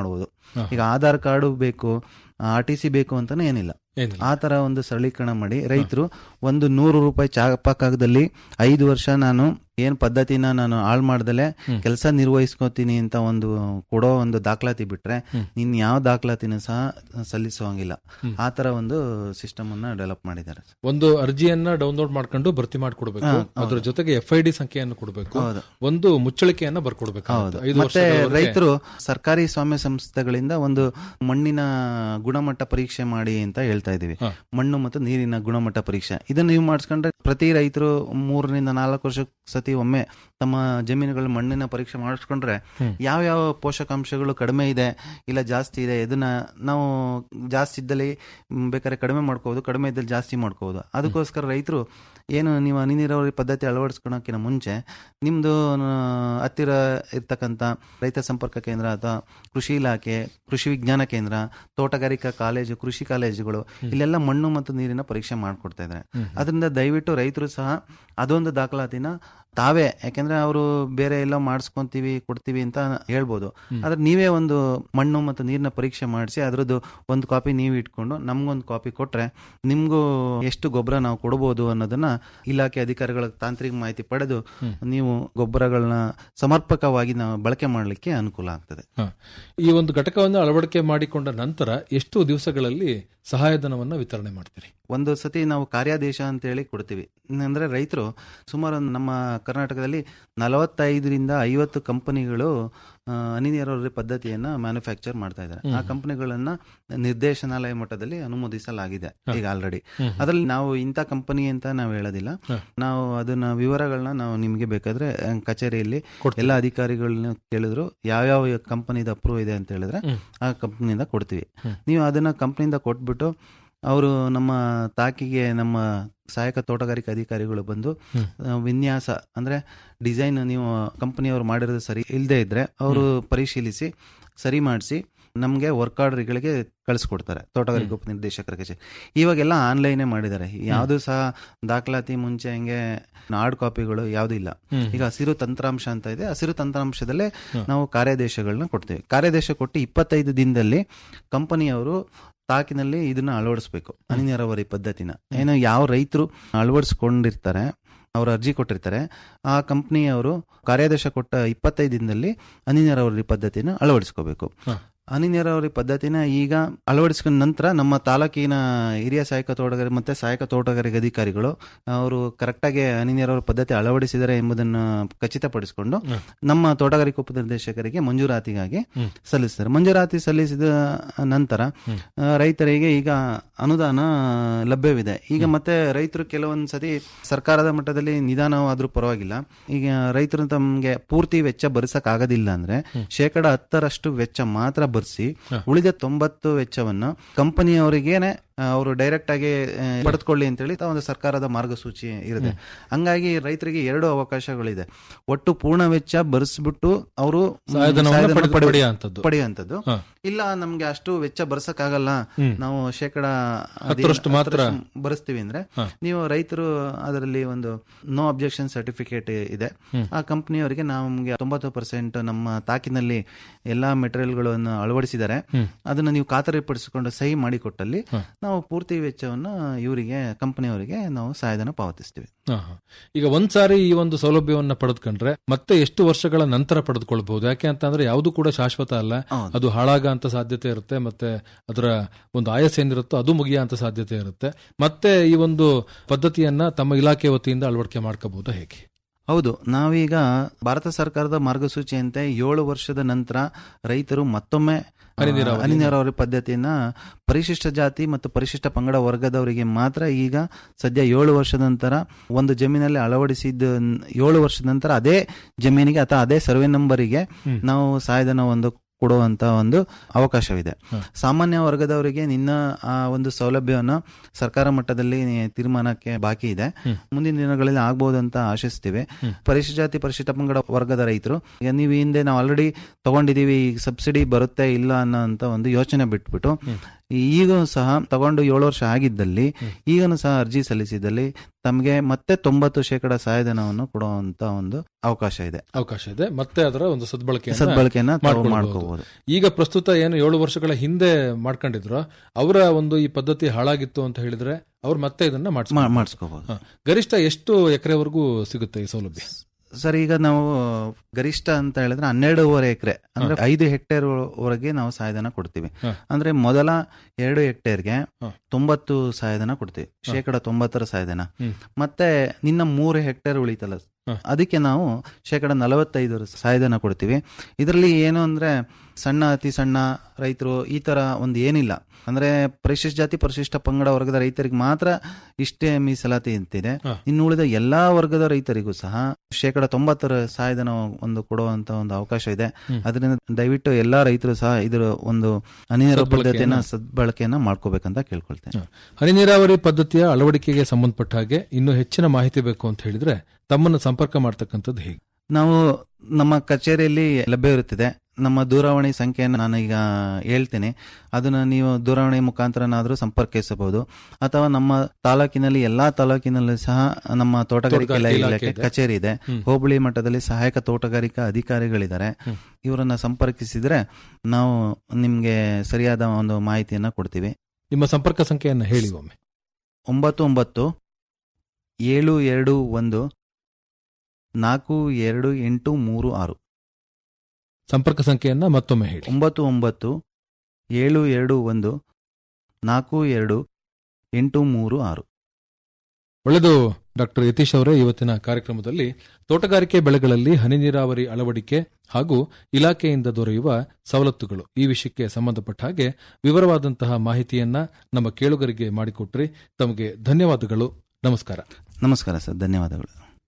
ಈಗ ಆಧಾರ್ ಕಾರ್ಡು ಬೇಕು ಆರ್ ಟಿ ಸಿ ಬೇಕು ಅಂತಾನೆ ಏನಿಲ್ಲ ಏನಿಲ್ಲ ಆ ತರ ಒಂದು ಸರಳೀಕರಣ ಮಾಡಿ ರೈತರು ಒಂದು ನೂರು ರೂಪಾಯಿ ಚಾಪಕಾಗದಲ್ಲಿ ಐದು ವರ್ಷ ನಾನು ಏನ್ ಪದ್ಧತಿನ ನಾನು ಹಾಳು ಮಾಡ್ದಲೆ ಹ್ಮ್. ಕೆಲಸ ನಿರ್ವಹಿಸ್ಕೋತೀನಿ ಅಂತ ಒಂದು ಕೊಡೋ ಒಂದು ದಾಖಲಾತಿ ಬಿಟ್ರೆ ಹ್ಮ್. ನಿನ್ ಯಾವ ದಾಖಲಾತಿನೂ ಸಹ ಸಲ್ಲಿಸುವಂಗಿಲ್ಲ ಹ್ಮ್. ಆ ತರ ಒಂದು ಸಿಸ್ಟಮ್ ಅನ್ನ ಡೆವಲಪ್ ಮಾಡಿದ್ದಾರೆ ಒಂದು ಅರ್ಜಿಯನ್ನ ಡೌನ್ಲೋಡ್ ಮಾಡ್ಕೊಂಡು ಭರ್ತಿ ಮಾಡಿಕೊಡ್ಬೇಕು ಹಾ, ಹೌದು. ಅದ್ರ ಜೊತೆಗೆ ಎಫ್ ಐ ಡಿ ಸಂಖ್ಯೆಯನ್ನು ಕೊಡಬೇಕು ಹೌದು ಒಂದು ಮುಚ್ಚಳಿಕೆಯನ್ನ ಬರ್ಕೊಡ್ಬೇಕು ಹೌದು ಐದು ಮತ್ತೆ ವರ್ಷಗಳವರೆಗೆ ರೈತರು ಸರ್ಕಾರಿ ಸ್ವಾಮ್ಯ ಸಂಸ್ಥೆಗಳಿಂದ ಒಂದು ಮಣ್ಣಿನ ಗುಣಮಟ್ಟ ಪರೀಕ್ಷೆ ಮಾಡಿ ಅಂತ ಹೇಳ್ತಾ ಇದೀವಿ ಹಾ. ಮಣ್ಣು ಮತ್ತು ನೀರಿನ ಗುಣಮಟ್ಟ ಪರೀಕ್ಷೆ ಇದನ್ನ ನೀವು ಮಾಡಿಸ್ಕೊಂಡ್ರೆ ಪ್ರತಿ ರೈತರು ಮೂರರಿಂದ ನಾಲ್ಕು ವರ್ಷ ಸತಿ ಒಮ್ಮೆ ತಮ್ಮ ಜಮೀನುಗಳ ಮಣ್ಣಿನ ಪರೀಕ್ಷೆ ಮಾಡಿಸ್ಕೊಂಡ್ರೆ ಹ್ಮ್. ಯಾವ ಯಾವ ಪೋಷಕಾಂಶಗಳು ಕಡಿಮೆ ಇದೆ ಇಲ್ಲ ಜಾಸ್ತಿ ಇದೆ ಇದನ್ನ ನಾವು ಜಾಸ್ತಿ ಇದ್ದಲ್ಲಿ ಮ್, ಬೇಕಾದ್ರೆ ಕಡಿಮೆ ಮಾಡ್ಕೋಬಹುದು ಕಡಿಮೆ ಇದ್ದಲ್ಲಿ ಜಾಸ್ತಿ ಮಾಡ್ಕೋಬಹುದು ಅದಕ್ಕೋಸ್ಕರ ರೈತರು ಏನು ನೀವು ಹನಿ ನೀರಾವರಿ ಪದ್ಧತಿ ಅಳವಡಿಸ್ಕೊಳಕ್ಕಿಂತ ಮುಂಚೆ ನಿಮ್ದು ಆ, ಹತ್ತಿರ ಇರ್ತಕ್ಕಂಥ ರೈತ ಸಂಪರ್ಕ ಕೇಂದ್ರ ಅಥವಾ ಕೃಷಿ ಇಲಾಖೆ ಕೃಷಿ ವಿಜ್ಞಾನ ಕೇಂದ್ರ ತೋಟಗಾರಿಕಾ ಕಾಲೇಜು ಕೃಷಿ ಕಾಲೇಜುಗಳು ಇಲ್ಲೆಲ್ಲ ಮಣ್ಣು ಮತ್ತು ನೀರಿನ ಪರೀಕ್ಷೆ ಮಾಡ್ಕೊಡ್ತಾ ಇದ್ದಾರೆ ಹ್ಮ್. ಅದರಿಂದ ದಯವಿಟ್ಟು ರೈತರು ಸಹ ಅದೊಂದು ದಾಖಲಾತಿನ ತಾವೇ ಯಾಕೆಂದ್ರೆ ಅವರು ಬೇರೆ ಎಲ್ಲ ಮಾಡಿಸ್ಕೊಂತೀವಿ ಕೊಡ್ತೀವಿ ಅಂತ ಹೇಳ್ಬೋದು ಆದ್ರೆ ನೀವೇ ಒಂದು ಮಣ್ಣು ಮತ್ತು ನೀರಿನ ಪರೀಕ್ಷೆ ಮಾಡಿಸಿ ಅದ್ರದ್ದು ಒಂದು ಕಾಪಿ ನೀವು ಇಟ್ಕೊಂಡು ನಮ್ಗೊಂದು ಕಾಪಿ ಕೊಟ್ರೆ ನಿಮ್ಗೂ ಎಷ್ಟು ಗೊಬ್ಬರ ನಾವು ಕೊಡ್ಬೋದು ಅನ್ನೋದನ್ನ ಇಲಾಖೆ ಅಧಿಕಾರಿಗಳ ತಾಂತ್ರಿಕ ಮಾಹಿತಿ ಪಡೆದು ನೀವು ಗೊಬ್ಬರಗಳನ್ನ ಸಮರ್ಪಕವಾಗಿ ನಾವು ಬಳಕೆ ಮಾಡಲಿಕ್ಕೆ ಅನುಕೂಲ ಆಗ್ತದೆ ಹಾ. ಈ ಒಂದು ಘಟಕವನ್ನು ಅಳವಡಿಕೆ ಮಾಡಿಕೊಂಡ ನಂತರ ಎಷ್ಟು ದಿವಸಗಳಲ್ಲಿ ಸಹಾಯಧನವನ್ನ ವಿತರಣೆ ಮಾಡ್ತೀರಿ ಒಂದು ಸತಿ ನಾವು ಕಾರ್ಯಾದೇಶ ಅಂತ ಹೇಳಿ ಕೊಡ್ತೀವಿ ಅಂದ್ರೆ ರೈತರು ಸುಮಾರು ನಮ್ಮ ಕರ್ನಾಟಕದಲ್ಲಿ ನಲವತ್ತೈದರಿಂದ ಐವತ್ತು ಕಂಪನಿಗಳು ಆ, ಹನಿ ನೀರಾವರಿ ಪದ್ಧತಿಯನ್ನ ಮ್ಯಾನುಫ್ಯಾಕ್ಚರ್ ಮಾಡ್ತಾ ಇದ್ದಾರೆ ಆ ಕಂಪನಿಗಳನ್ನ ನಿರ್ದೇಶನಾಲಯ ಮಟ್ಟದಲ್ಲಿ ಅನುಮೋದಿಸಲಾಗಿದೆ ಈಗ ಆಲ್ರೆಡಿ ಅದರಲ್ಲಿ ನಾವು ಇಂಥ ಕಂಪನಿ ಅಂತ ನಾವು ಹೇಳೋದಿಲ್ಲ ಹ. ನಾವು ಅದನ್ನ ವಿವರಗಳನ್ನ ನಾವು ನಿಮಗೆ ಬೇಕಾದ್ರೆ ಆ, ಕಚೇರಿಯಲ್ಲಿ ಕೊಡ್ತೀವಿ. ಎಲ್ಲ ಅಧಿಕಾರಿಗಳನ್ನ ಕೇಳಿದ್ರು ಯಾವ್ಯಾವ ಕಂಪನಿದ ಅಪ್ರೂವ್ ಇದೆ ಅಂತ ಹೇಳಿದ್ರೆ ಹ್ಮ್. ಆ ಕಂಪನಿಯಿಂದ ಕೊಡ್ತೀವಿ ಹ್ಮ್. ನೀವು ಅದನ್ನ ಕಂಪನಿಯಿಂದ ಕೊಟ್ಬಿಟ್ಟು ಅವರು ನಮ್ಮ ತಾಕಿಗೆ ನಮ್ಮ ಸಹಾಯಕ ತೋಟಗಾರಿಕೆ ಅಧಿಕಾರಿಗಳು ಬಂದು ಹ್ಮ್. ಆ, ವಿನ್ಯಾಸ ಅಂದ್ರೆ ಡಿಸೈನ್ ನೀವು ಕಂಪನಿಯವರು ಮಾಡಿರೋದು ಸರಿ ಇಲ್ಲದೆ ಇದ್ರೆ ಅವರು ಪರಿಶೀಲಿಸಿ ಸರಿ ಮಾಡಿಸಿ ನಮಗೆ ವರ್ಕ್ ಆರ್ಡರ್ಗಳಿಗೆ ಕಳಿಸ್ಕೊಡ್ತಾರೆ ತೋಟಗಾರಿಕೆ ಉಪನಿರ್ದೇಶಕರ ಕಚೇರಿ ಇವಾಗೆಲ್ಲ ಆನ್ಲೈನೇ ಮಾಡಿದ್ದಾರೆ ಯಾವುದು ಸಹ ದಾಖಲಾತಿ ಮುಂಚೆ ಹಂಗೆ ಹಾರ್ಡ್ ಕಾಪಿಗಳು ಯಾವುದು ಇಲ್ಲ ಹ್ಮ್. ಈಗ ಹಸಿರು ತಂತ್ರಾಂಶ ಅಂತ ಇದೆ ಹಸಿರು ತಂತ್ರಾಂಶದಲ್ಲೇ ನಾವು ಕಾರ್ಯಾದೇಶಗಳನ್ನ ಕೊಡ್ತೇವೆ ಕಾರ್ಯಾದೇಶ ಕೊಟ್ಟು ಇಪ್ಪತ್ತೈದು ದಿನದಲ್ಲಿ ಕಂಪನಿಯವರು ತಾಕಿನಲ್ಲಿ ಇದನ್ನ ಅಳವಡಿಸ್ಬೇಕು ಹನಿ ನೀರಾವರಿ ಪದ್ಧತಿನ ಏನು ಯಾವ ರೈತರು ಅಳವಡಿಸ್ಕೊಂಡಿರ್ತಾರೆ ಅವರು ಅರ್ಜಿ ಕೊಟ್ಟಿರ್ತಾರೆ ಆ ಕಂಪ್ನಿಯವರು ಕಾರ್ಯಾದೇಶ ಕೊಟ್ಟ ಇಪ್ಪತ್ತೈದು ದಿನದಲ್ಲಿ ಹನಿ ನೀರಾವರಿ ಪದ್ಧತಿನ ಅಳವಡಿಸ್ಕೋಬೇಕು ಹ. ಹನಿ ನೀರಾವರಿ ಪದ್ಧತಿನ ಈಗ ಅಳವಡಿಸ್ಕೊಂಡ ನಂತರ ನಮ್ಮ ತಾಲೂಕಿನ ಹಿರಿಯ ಸಹಾಯಕ ತೋಟಗಾರಿ ಮತ್ತೆ ಸಹಾಯಕ ತೋಟಗಾರಿಕೆ ಅಧಿಕಾರಿಗಳು ಅವರು ಕರೆಕ್ಟಾಗಿ ಹನಿ ನೀರಾವರಿ ಪದ್ಧತಿ ಅಳವಡಿಸಿದ್ದಾರೆ ಎಂಬುದನ್ನು ಖಚಿತಪಡಿಸಿಕೊಂಡು ನಮ್ಮ ತೋಟಗಾರಿಕೆ ಉಪನಿರ್ದೇಶಕರಿಗೆ ಮಂಜೂರಾತಿಗಾಗಿ ಹ್ಮ್. ಸಲ್ಲಿಸ್ತಾರೆ ಮಂಜೂರಾತಿ ಸಲ್ಲಿಸಿದ ನಂತರ ಆ, ರೈತರಿಗೆ ಈಗ ಅನುದಾನ ಲಭ್ಯವಿದೆ ಈಗ ಮತ್ತೆ ರೈತರು ಕೆಲವೊಂದು ಸತಿ ಸರ್ಕಾರದ ಮಟ್ಟದಲ್ಲಿ ನಿಧಾನವಾದ್ರೂ ಪರವಾಗಿಲ್ಲ ಈಗ ರೈತರು ತಮಗೆ ಪೂರ್ತಿ ವೆಚ್ಚ ಭರಿಸಕ್ ಆಗೋದಿಲ್ಲ ಅಂದ್ರೆ ಶೇಕಡ ಹತ್ತರಷ್ಟು ವೆಚ್ಚ ಮಾತ್ರ ಭರಿಸಿ ಉಳಿದ ತೊಂಬತ್ತು ವೆಚ್ಚವನ್ನು ಕಂಪನಿಯವರಿಗೇನೆ ಅವರು ಡೈರೆಕ್ಟ್ ಆಗಿ ಆ, ಪಡೆದುಕೊಳ್ಳಿ ಅಂತೇಳಿ ತಾ ಒಂದು ಸರ್ಕಾರದ ಮಾರ್ಗಸೂಚಿ ಇರುತ್ತೆ ಹಂಗಾಗಿ ರೈತರಿಗೆ ಎರಡು ಅವಕಾಶಗಳಿದೆ ಒಟ್ಟು ಪೂರ್ಣ ವೆಚ್ಚ ಭರಿಸ್ಬಿಟ್ಟು ಅವರು ಸಹಾಯಧನವನ್ನ ಪಡೆದು- ಪಡೆಯುವಂಥದ್ದು. ಪಡೆಯುವಂಥದ್ದು ಹಾ. ಇಲ್ಲ ನಮ್ಗೆ ಅಷ್ಟು ವೆಚ್ಚ ಭರಿಸಕ್ಕಾಗಲ್ಲ ನಾವು ಶೇಕಡ ಹತ್ತರಷ್ಟು ಮಾತ್ರ ಭರಿಸ್ತೀವಿ ಅಂದ್ರೆ ಹಾ. ನೀವು ರೈತರು ಅದರಲ್ಲಿ ಒಂದು ನೋ ಅಬ್ಜೆಕ್ಷನ್ ಸರ್ಟಿಫಿಕೇಟ್ ಇದೆ ಆ ಕಂಪನಿಯವರಿಗೆ ನಮಗೆ ತೊಂಬತ್ತು ಪರ್ಸೆಂಟ್ ನಮ್ಮ ತಾಕಿನಲ್ಲಿ ಎಲ್ಲಾ ಮೆಟೀರಿಯಲ್ಗಳನ್ನು ಅಳವಡಿಸಿದ್ದಾರೆ ಅದನ್ನ ನೀವು ಖಾತರಿಪಡಿಸಿಕೊಂಡು ಸಹಿ ಮಾಡಿಕೊಟ್ಟಲ್ಲಿ ನಾವು ಪೂರ್ತಿ ವೆಚ್ಚವನ್ನ ಇವರಿಗೆ ಕಂಪನಿಯವರಿಗೆ ನಾವು ಸಹಾಯಧನ ಪಾವತಿಸ್ತೀವಿ ಹಾ, ಹಾ. ಈಗ ಒಂದ್ಸಾರಿ ಈ ಒಂದು ಸೌಲಭ್ಯವನ್ನ ಪಡೆದುಕೊಂಡ್ರೆ ಮತ್ತೆ ಎಷ್ಟು ವರ್ಷಗಳ ನಂತರ ಪಡೆದುಕೊಳ್ಬಹುದು ಯಾಕೆ ಅಂತಂದ್ರೆ ಯಾವುದು ಕೂಡ ಶಾಶ್ವತ ಅಲ್ಲ ಹೌದು. ಅದು ಹಾಳಾಗ ಅಂತ ಸಾಧ್ಯತೆ ಇರುತ್ತೆ ಮತ್ತೆ ಅದರ ಒಂದು ಆಯಸ್ ಏನಿರುತ್ತೋ ಅದು ಮುಗಿಯ ಅಂತ ಸಾಧ್ಯತೆ ಇರುತ್ತೆ ಮತ್ತೆ ಈ ಒಂದು ಪದ್ಧತಿಯನ್ನ ತಮ್ಮ ಇಲಾಖೆ ವತಿಯಿಂದ ಅಳವಡಿಕೆ ಮಾಡ್ಕೋಬಹುದು ಹೇಗೆ ಹೌದು ನಾವೀಗ ಭಾರತ ಸರ್ಕಾರದ ಮಾರ್ಗಸೂಚಿಯಂತೆ ಏಳು ವರ್ಷದ ನಂತರ ರೈತರು ಮತ್ತೊಮ್ಮೆ ಆ, ಹನಿ ನೀರಾವರಿ. ಹನಿ ನೀರಾವರಿ ಪದ್ಧತಿಯನ್ನ ಪರಿಶಿಷ್ಟ ಜಾತಿ ಮತ್ತು ಪರಿಶಿಷ್ಟ ಪಂಗಡ ವರ್ಗದವರಿಗೆ ಮಾತ್ರ ಈಗ ಸದ್ಯ ಏಳು ವರ್ಷದ ನಂತರ ಒಂದು ಜಮೀನಲ್ಲಿ ಅಳವಡಿಸಿದ ಏಳು ವರ್ಷದ ನಂತರ ಅದೇ ಜಮೀನಿಗೆ ಅಥವಾ ಅದೇ ಸರ್ವೆ ನಂಬರಿಗೆ ನಾವು ಸಹಾಯಧನ ಒಂದು ಕೊಡುವಂತ ಒಂದು ಅವಕಾಶವಿದೆ ಸಾಮಾನ್ಯ ವರ್ಗದವರಿಗೆ ನಿನ್ನ ಆ ಒಂದು ಸೌಲಭ್ಯವನ್ನು ಸರ್ಕಾರ ಮಟ್ಟದಲ್ಲಿ ತೀರ್ಮಾನಕ್ಕೆ ಬಾಕಿ ಇದೆ ಮುಂದಿನ ದಿನಗಳಲ್ಲಿ ಆಗ್ಬಹುದು ಅಂತ ಆಶಿಸ್ತೀವಿ ಪರಿಶಿಷ್ಟ ಜಾತಿ ಪರಿಶಿಷ್ಟ ಪಂಗಡ ವರ್ಗದ ರೈತರು ಈಗ ನೀವು ಹಿಂದೆ ನಾವು ಆಲ್ರೆಡಿ ತಗೊಂಡಿದೀವಿ ಈಗ ಸಬ್ಸಿಡಿ ಬರುತ್ತೆ ಇಲ್ಲ ಅನ್ನೋಂತ ಒಂದು ಯೋಚನೆ ಬಿಟ್ಬಿಟ್ಟು ಈಗೂ ಸಹ ತಗೊಂಡು ಏಳು ವರ್ಷ ಆಗಿದ್ದಲ್ಲಿ ಈಗನು ಸಹ ಅರ್ಜಿ ಸಲ್ಲಿಸಿದಲ್ಲಿ ತಮಗೆ ಮತ್ತೆ ತೊಂಬತ್ತು ಶೇಕಡ ಸಹಾಯಧನವನ್ನು ಕೊಡುವಂತ ಒಂದು ಅವಕಾಶ ಇದೆ ಅವಕಾಶ ಇದೆ ಮತ್ತೆ ಅದರ ಒಂದು ಸದ್ಬಳಕೆ ಸದ್ಬಳಕೆಯನ್ನ ತಾವು ಮಾಡ್ಕೊಳ್ಬಹುದು. ಮಾಡ್ಕೋಬಹುದು ಈಗ ಪ್ರಸ್ತುತ ಏನು ಏಳು ವರ್ಷಗಳ ಹಿಂದೆ ಮಾಡ್ಕೊಂಡಿದ್ರು ಅವರ ಒಂದು ಈ ಪದ್ಧತಿ ಹಾಳಾಗಿತ್ತು ಅಂತ ಹೇಳಿದ್ರೆ ಅವ್ರು ಮತ್ತೆ ಇದನ್ನ ಮಾಡಿಸ್ಬೋದು. ಮಾಡಿಸ್ಕೋಬಹುದು ಹ. ಗರಿಷ್ಠ ಎಷ್ಟು ಎಕರೆವರೆಗೂ ಸಿಗುತ್ತೆ ಈ ಸೌಲಭ್ಯ ಸರ್ ಈಗ ನಾವು ಗರಿಷ್ಠ ಅಂತ ಹೇಳಿದ್ರೆ ಹನ್ನೆರಡೂವರೆ ಎಕರೆ ಅಂದ್ರೆ ಐದು ಹೆಕ್ಟೇರ್ ವರೆಗೆ ನಾವು ಸಹಾಯಧನ ಕೊಡ್ತೀವಿ ಹ. ಅಂದ್ರೆ ಮೊದಲ ಎರಡು ಹೆಕ್ಟೇರ್ಗೆ ಹ. ತೊಂಬತ್ತು ಸಹಾಯಧನ ಕೊಡ್ತೀವಿ ಶೇಕಡ ತೊಂಬತ್ತರ ಸಹಾಯಧನ ಹ್ಮ್. ಮತ್ತೆ ನಿನ್ನ ಮೂರು ಹೆಕ್ಟೇರ್ ಉಳಿತಲ್ಲ ಹ. ಅದಕ್ಕೆ ನಾವು ಶೇಕಡ ನಲವತ್ತೈದರ ಸಹಾಯಧನ ಕೊಡ್ತೀವಿ ಇದರಲ್ಲಿ ಏನು ಅಂದ್ರೆ ಸಣ್ಣ ಅತಿ ಸಣ್ಣ ರೈತರು ಈ ತರ ಒಂದು ಏನಿಲ್ಲ ಅಂದ್ರೆ ಪರಿಶಿಷ್ಟ ಜಾತಿ ಪರಿಶಿಷ್ಟ ಪಂಗಡ ವರ್ಗದ ರೈತರಿಗೆ ಮಾತ್ರ ಇಷ್ಟೇ ಮೀಸಲಾತಿ ಅಂತಿದೆ ಹ. ಇನ್ನು ಉಳಿದ ಎಲ್ಲಾ ವರ್ಗದ ರೈತರಿಗೂ ಸಹ ಶೇಕಡ ತೊಂಬತ್ತರ ಸಹಾಯಧನ ಒಂದು ಕೊಡುವಂತ ಒಂದು ಅವಕಾಶ ಇದೆ ಹ್ಮ್. ಅದರಿಂದ ದಯವಿಟ್ಟು ಎಲ್ಲಾ ರೈತರು ಸಹ ಇದರ ಒಂದು ಅನಿವಾರ್ಯ ಸದ್ಬಳಕೆಯನ್ನ- ಪದ್ಧತಿಯನ್ನ ಸದ್ಬಳಕೆಯನ್ನ ಮಾಡ್ಕೋಬೇಕಂತ ಕೇಳ್ಕೊಳ್ತೇನೆ ಹ. ಹನಿ ನೀರಾವರಿ ಪದ್ಧತಿಯ ಅಳವಡಿಕೆಗೆ ಸಂಬಂಧಪಟ್ಟ ಹಾಗೆ ಇನ್ನೂ ಹೆಚ್ಚಿನ ಮಾಹಿತಿ ಬೇಕು ಅಂತ ಹೇಳಿದ್ರೆ ತಮ್ಮನ್ನು ಸಂಪರ್ಕ ಮಾಡ್ತಕ್ಕಂಥದ್ದು ಹೇಗೆ ನಾವು ನಮ್ಮ ಕಚೇರಿಯಲ್ಲಿ ಲಭ್ಯವಿರುತ್ತದೆ ನಮ್ಮ ದೂರವಾಣಿ ಸಂಖ್ಯೆಯನ್ನು ನಾನು ಈಗ ಹೇಳ್ತೀನಿ ಅದನ್ನ ನೀವು ದೂರವಾಣಿ ಮುಖಾಂತರನಾದರೂ ಸಂಪರ್ಕಿಸಬಹುದು ಅಥವಾ ನಮ್ಮ ತಾಲೂಕಿನಲ್ಲಿ ಎಲ್ಲಾ ತಾಲೂಕಿನಲ್ಲೂ ಸಹ ನಮ್ಮ ತೋಟಗಾರಿಕೆ ತೋಟಗಾರಿಕೆ ಇಲಾಖೆ ಇಲಾಖೆ ಇದೆ. ಕಚೇರಿ ಇದೆ ಹ್ಮ್. ಹೋಬಳಿ ಮಟ್ಟದಲ್ಲಿ ಸಹಾಯಕ ತೋಟಗಾರಿಕಾ ಅಧಿಕಾರಿಗಳಿದ್ದಾರೆ ಹ್ಮ್. ಇವರನ್ನ ಸಂಪರ್ಕಿಸಿದ್ರೆ ನಾವು ನಿಮ್ಗೆ ಸರಿಯಾದ ಒಂದು ಮಾಹಿತಿಯನ್ನ ಕೊಡ್ತೀವಿ ನಿಮ್ಮ ಸಂಪರ್ಕ ಸಂಖ್ಯೆಯನ್ನು ಹೇಳಿ ಒಮ್ಮೆ ಒಂಬತ್ತು ಒಂಬತ್ತು ಏಳು ಎರಡು ಒಂದು ನಾಲ್ಕು ಎರಡು ಎಂಟು ಮೂರು ಆರು ಸಂಪರ್ಕ ಸಂಖ್ಯೆಯನ್ನ ಮತ್ತೊಮ್ಮೆ ಹೇಳಿ ಒಂಬತ್ತು ಒಂಬತ್ತು ಏಳು ಎರಡು ಒಂದು ನಾಲ್ಕು ಎರಡು ಎಂಟು ಮೂರು ಆರು ಒಳ್ಳೆಯದು ಡಾಕ್ಟರ್ ಯತೀಶ್ ಅವರೇ ಇವತ್ತಿನ ಕಾರ್ಯಕ್ರಮದಲ್ಲಿ ತೋಟಗಾರಿಕೆ ಬೆಳೆಗಳಲ್ಲಿ ಹನಿ ನೀರಾವರಿ ಅಳವಡಿಕೆ ಹಾಗೂ ಇಲಾಖೆಯಿಂದ ದೊರೆಯುವ ಸವಲತ್ತುಗಳು ಈ ವಿಷಯಕ್ಕೆ ಸಂಬಂಧಪಟ್ಟ ಹಾಗೆ ವಿವರವಾದಂತಹ ಮಾಹಿತಿಯನ್ನ ನಮ್ಮ ಕೇಳುಗರಿಗೆ ಮಾಡಿಕೊಟ್ರಿ ತಮಗೆ ಧನ್ಯವಾದಗಳು ನಮಸ್ಕಾರ ನಮಸ್ಕಾರ ಸರ್ ಧನ್ಯವಾದಗಳು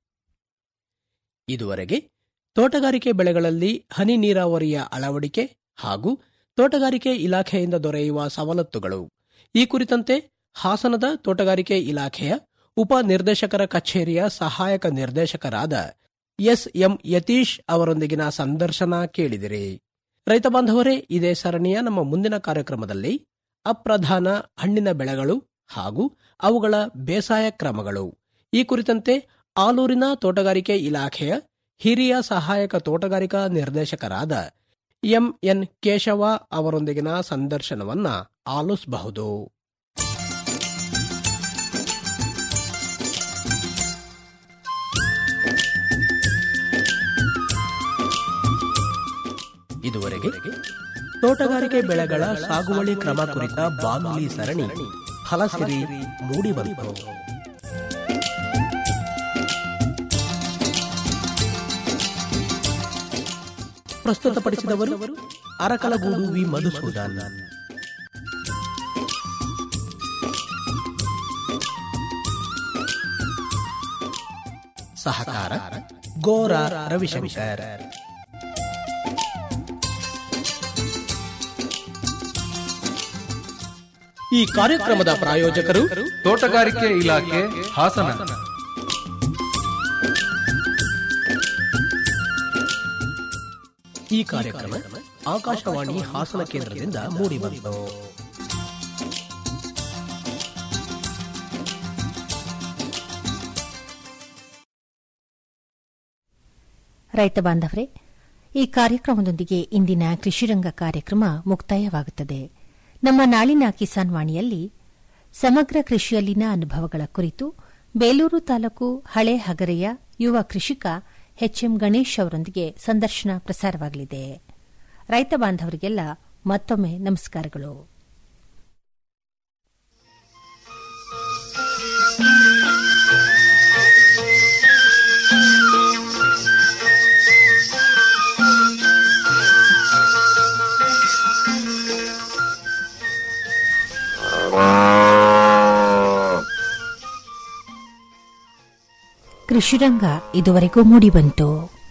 ಇದುವರೆಗೆ ತೋಟಗಾರಿಕೆ ಬೆಳೆಗಳಲ್ಲಿ ಹನಿ ನೀರಾವರಿಯ ಅಳವಡಿಕೆ ಹಾಗೂ ತೋಟಗಾರಿಕೆ ಇಲಾಖೆಯಿಂದ ದೊರೆಯುವ ಸವಲತ್ತುಗಳು ಈ ಕುರಿತಂತೆ ಹಾಸನದ ತೋಟಗಾರಿಕೆ ಇಲಾಖೆಯ ಉಪ ನಿರ್ದೇಶಕರ ಕಚೇರಿಯ ಸಹಾಯಕ ನಿರ್ದೇಶಕರಾದ ಎಸ್ ಎಂ ಯತೀಶ್ ಅವರೊಂದಿಗಿನ ಸಂದರ್ಶನ ಕೇಳಿದಿರಿ ರೈತ ಬಾಂಧವರೇ ಇದೇ ಸರಣಿಯ ನಮ್ಮ ಮುಂದಿನ ಕಾರ್ಯಕ್ರಮದಲ್ಲಿ ಅಪ್ರಧಾನ ಹಣ್ಣಿನ ಬೆಳೆಗಳು ಹಾಗೂ ಅವುಗಳ ಬೇಸಾಯ ಕ್ರಮಗಳು ಈ ಕುರಿತಂತೆ ಆಲೂರಿನ ತೋಟಗಾರಿಕೆ ಇಲಾಖೆಯ ಹಿರಿಯ ಸಹಾಯಕ ತೋಟಗಾರಿಕಾ ನಿರ್ದೇಶಕರಾದ ಎಂಎನ್ ಕೇಶವ ಅವರೊಂದಿಗಿನ ಸಂದರ್ಶನವನ್ನ ಆಲಿಸಬಹುದು ಇದುವರೆಗೆ ತೋಟಗಾರಿಕೆ ಬೆಳೆಗಳ ಸಾಗುವಳಿ ಕ್ರಮ ಕುರಿತ ಬಾನುಲಿ ಸರಣಿ ಫಲಸಿರಿ ಮೂಡಿಬಂತು ಪ್ರಸ್ತುತಪಡಿಸಿದವರು ಅರಕಲಗೂಡು ವಿ ಮಧುಸೂದನ್ ಸಹಕಾರ ಗೋರ ರವಿಶಂಕರ್ ಈ ಕಾರ್ಯಕ್ರಮದ ಪ್ರಾಯೋಜಕರು ತೋಟಗಾರಿಕೆ ಇಲಾಖೆ ಹಾಸನ ಈ ಕಾರ್ಯಕ್ರಮ ಆಕಾಶವಾಣಿ ಹಾಸನ ಕೇಂದ್ರದಿಂದ ಮೂಡಿಬಂತು ರೈತ ಬಾಂಧವರೇ ಈ ಕಾರ್ಯಕ್ರಮದೊಂದಿಗೆ ಇಂದಿನ ಕೃಷಿರಂಗ ಕಾರ್ಯಕ್ರಮ ಮುಕ್ತಾಯವಾಗುತ್ತದೆ ನಮ್ಮ ನಾಳಿನ ಕಿಸಾನ್ ವಾಣಿಯಲ್ಲಿ ಸಮಗ್ರ ಕೃಷಿಯಲ್ಲಿನ ಅನುಭವಗಳ ಕುರಿತು ಬೇಲೂರು ತಾಲೂಕು ಹಳೆ ಹಗರೆಯ ಯುವ ಕೃಷಿಕ ಎಚ್ಎಂ ಗಣೇಶ್ ಅವರೊಂದಿಗೆ ಸಂದರ್ಶನ ಪ್ರಸಾರವಾಗಲಿದೆ ರೈತ ಬಾಂಧವರಿಗೆಲ್ಲ ಮತ್ತೊಮ್ಮೆ ನಮಸ್ಕಾರಗಳು ಕೃಷಿರಂಗ ಇದುವರೆಗೂ ಮೂಡಿಬಂತು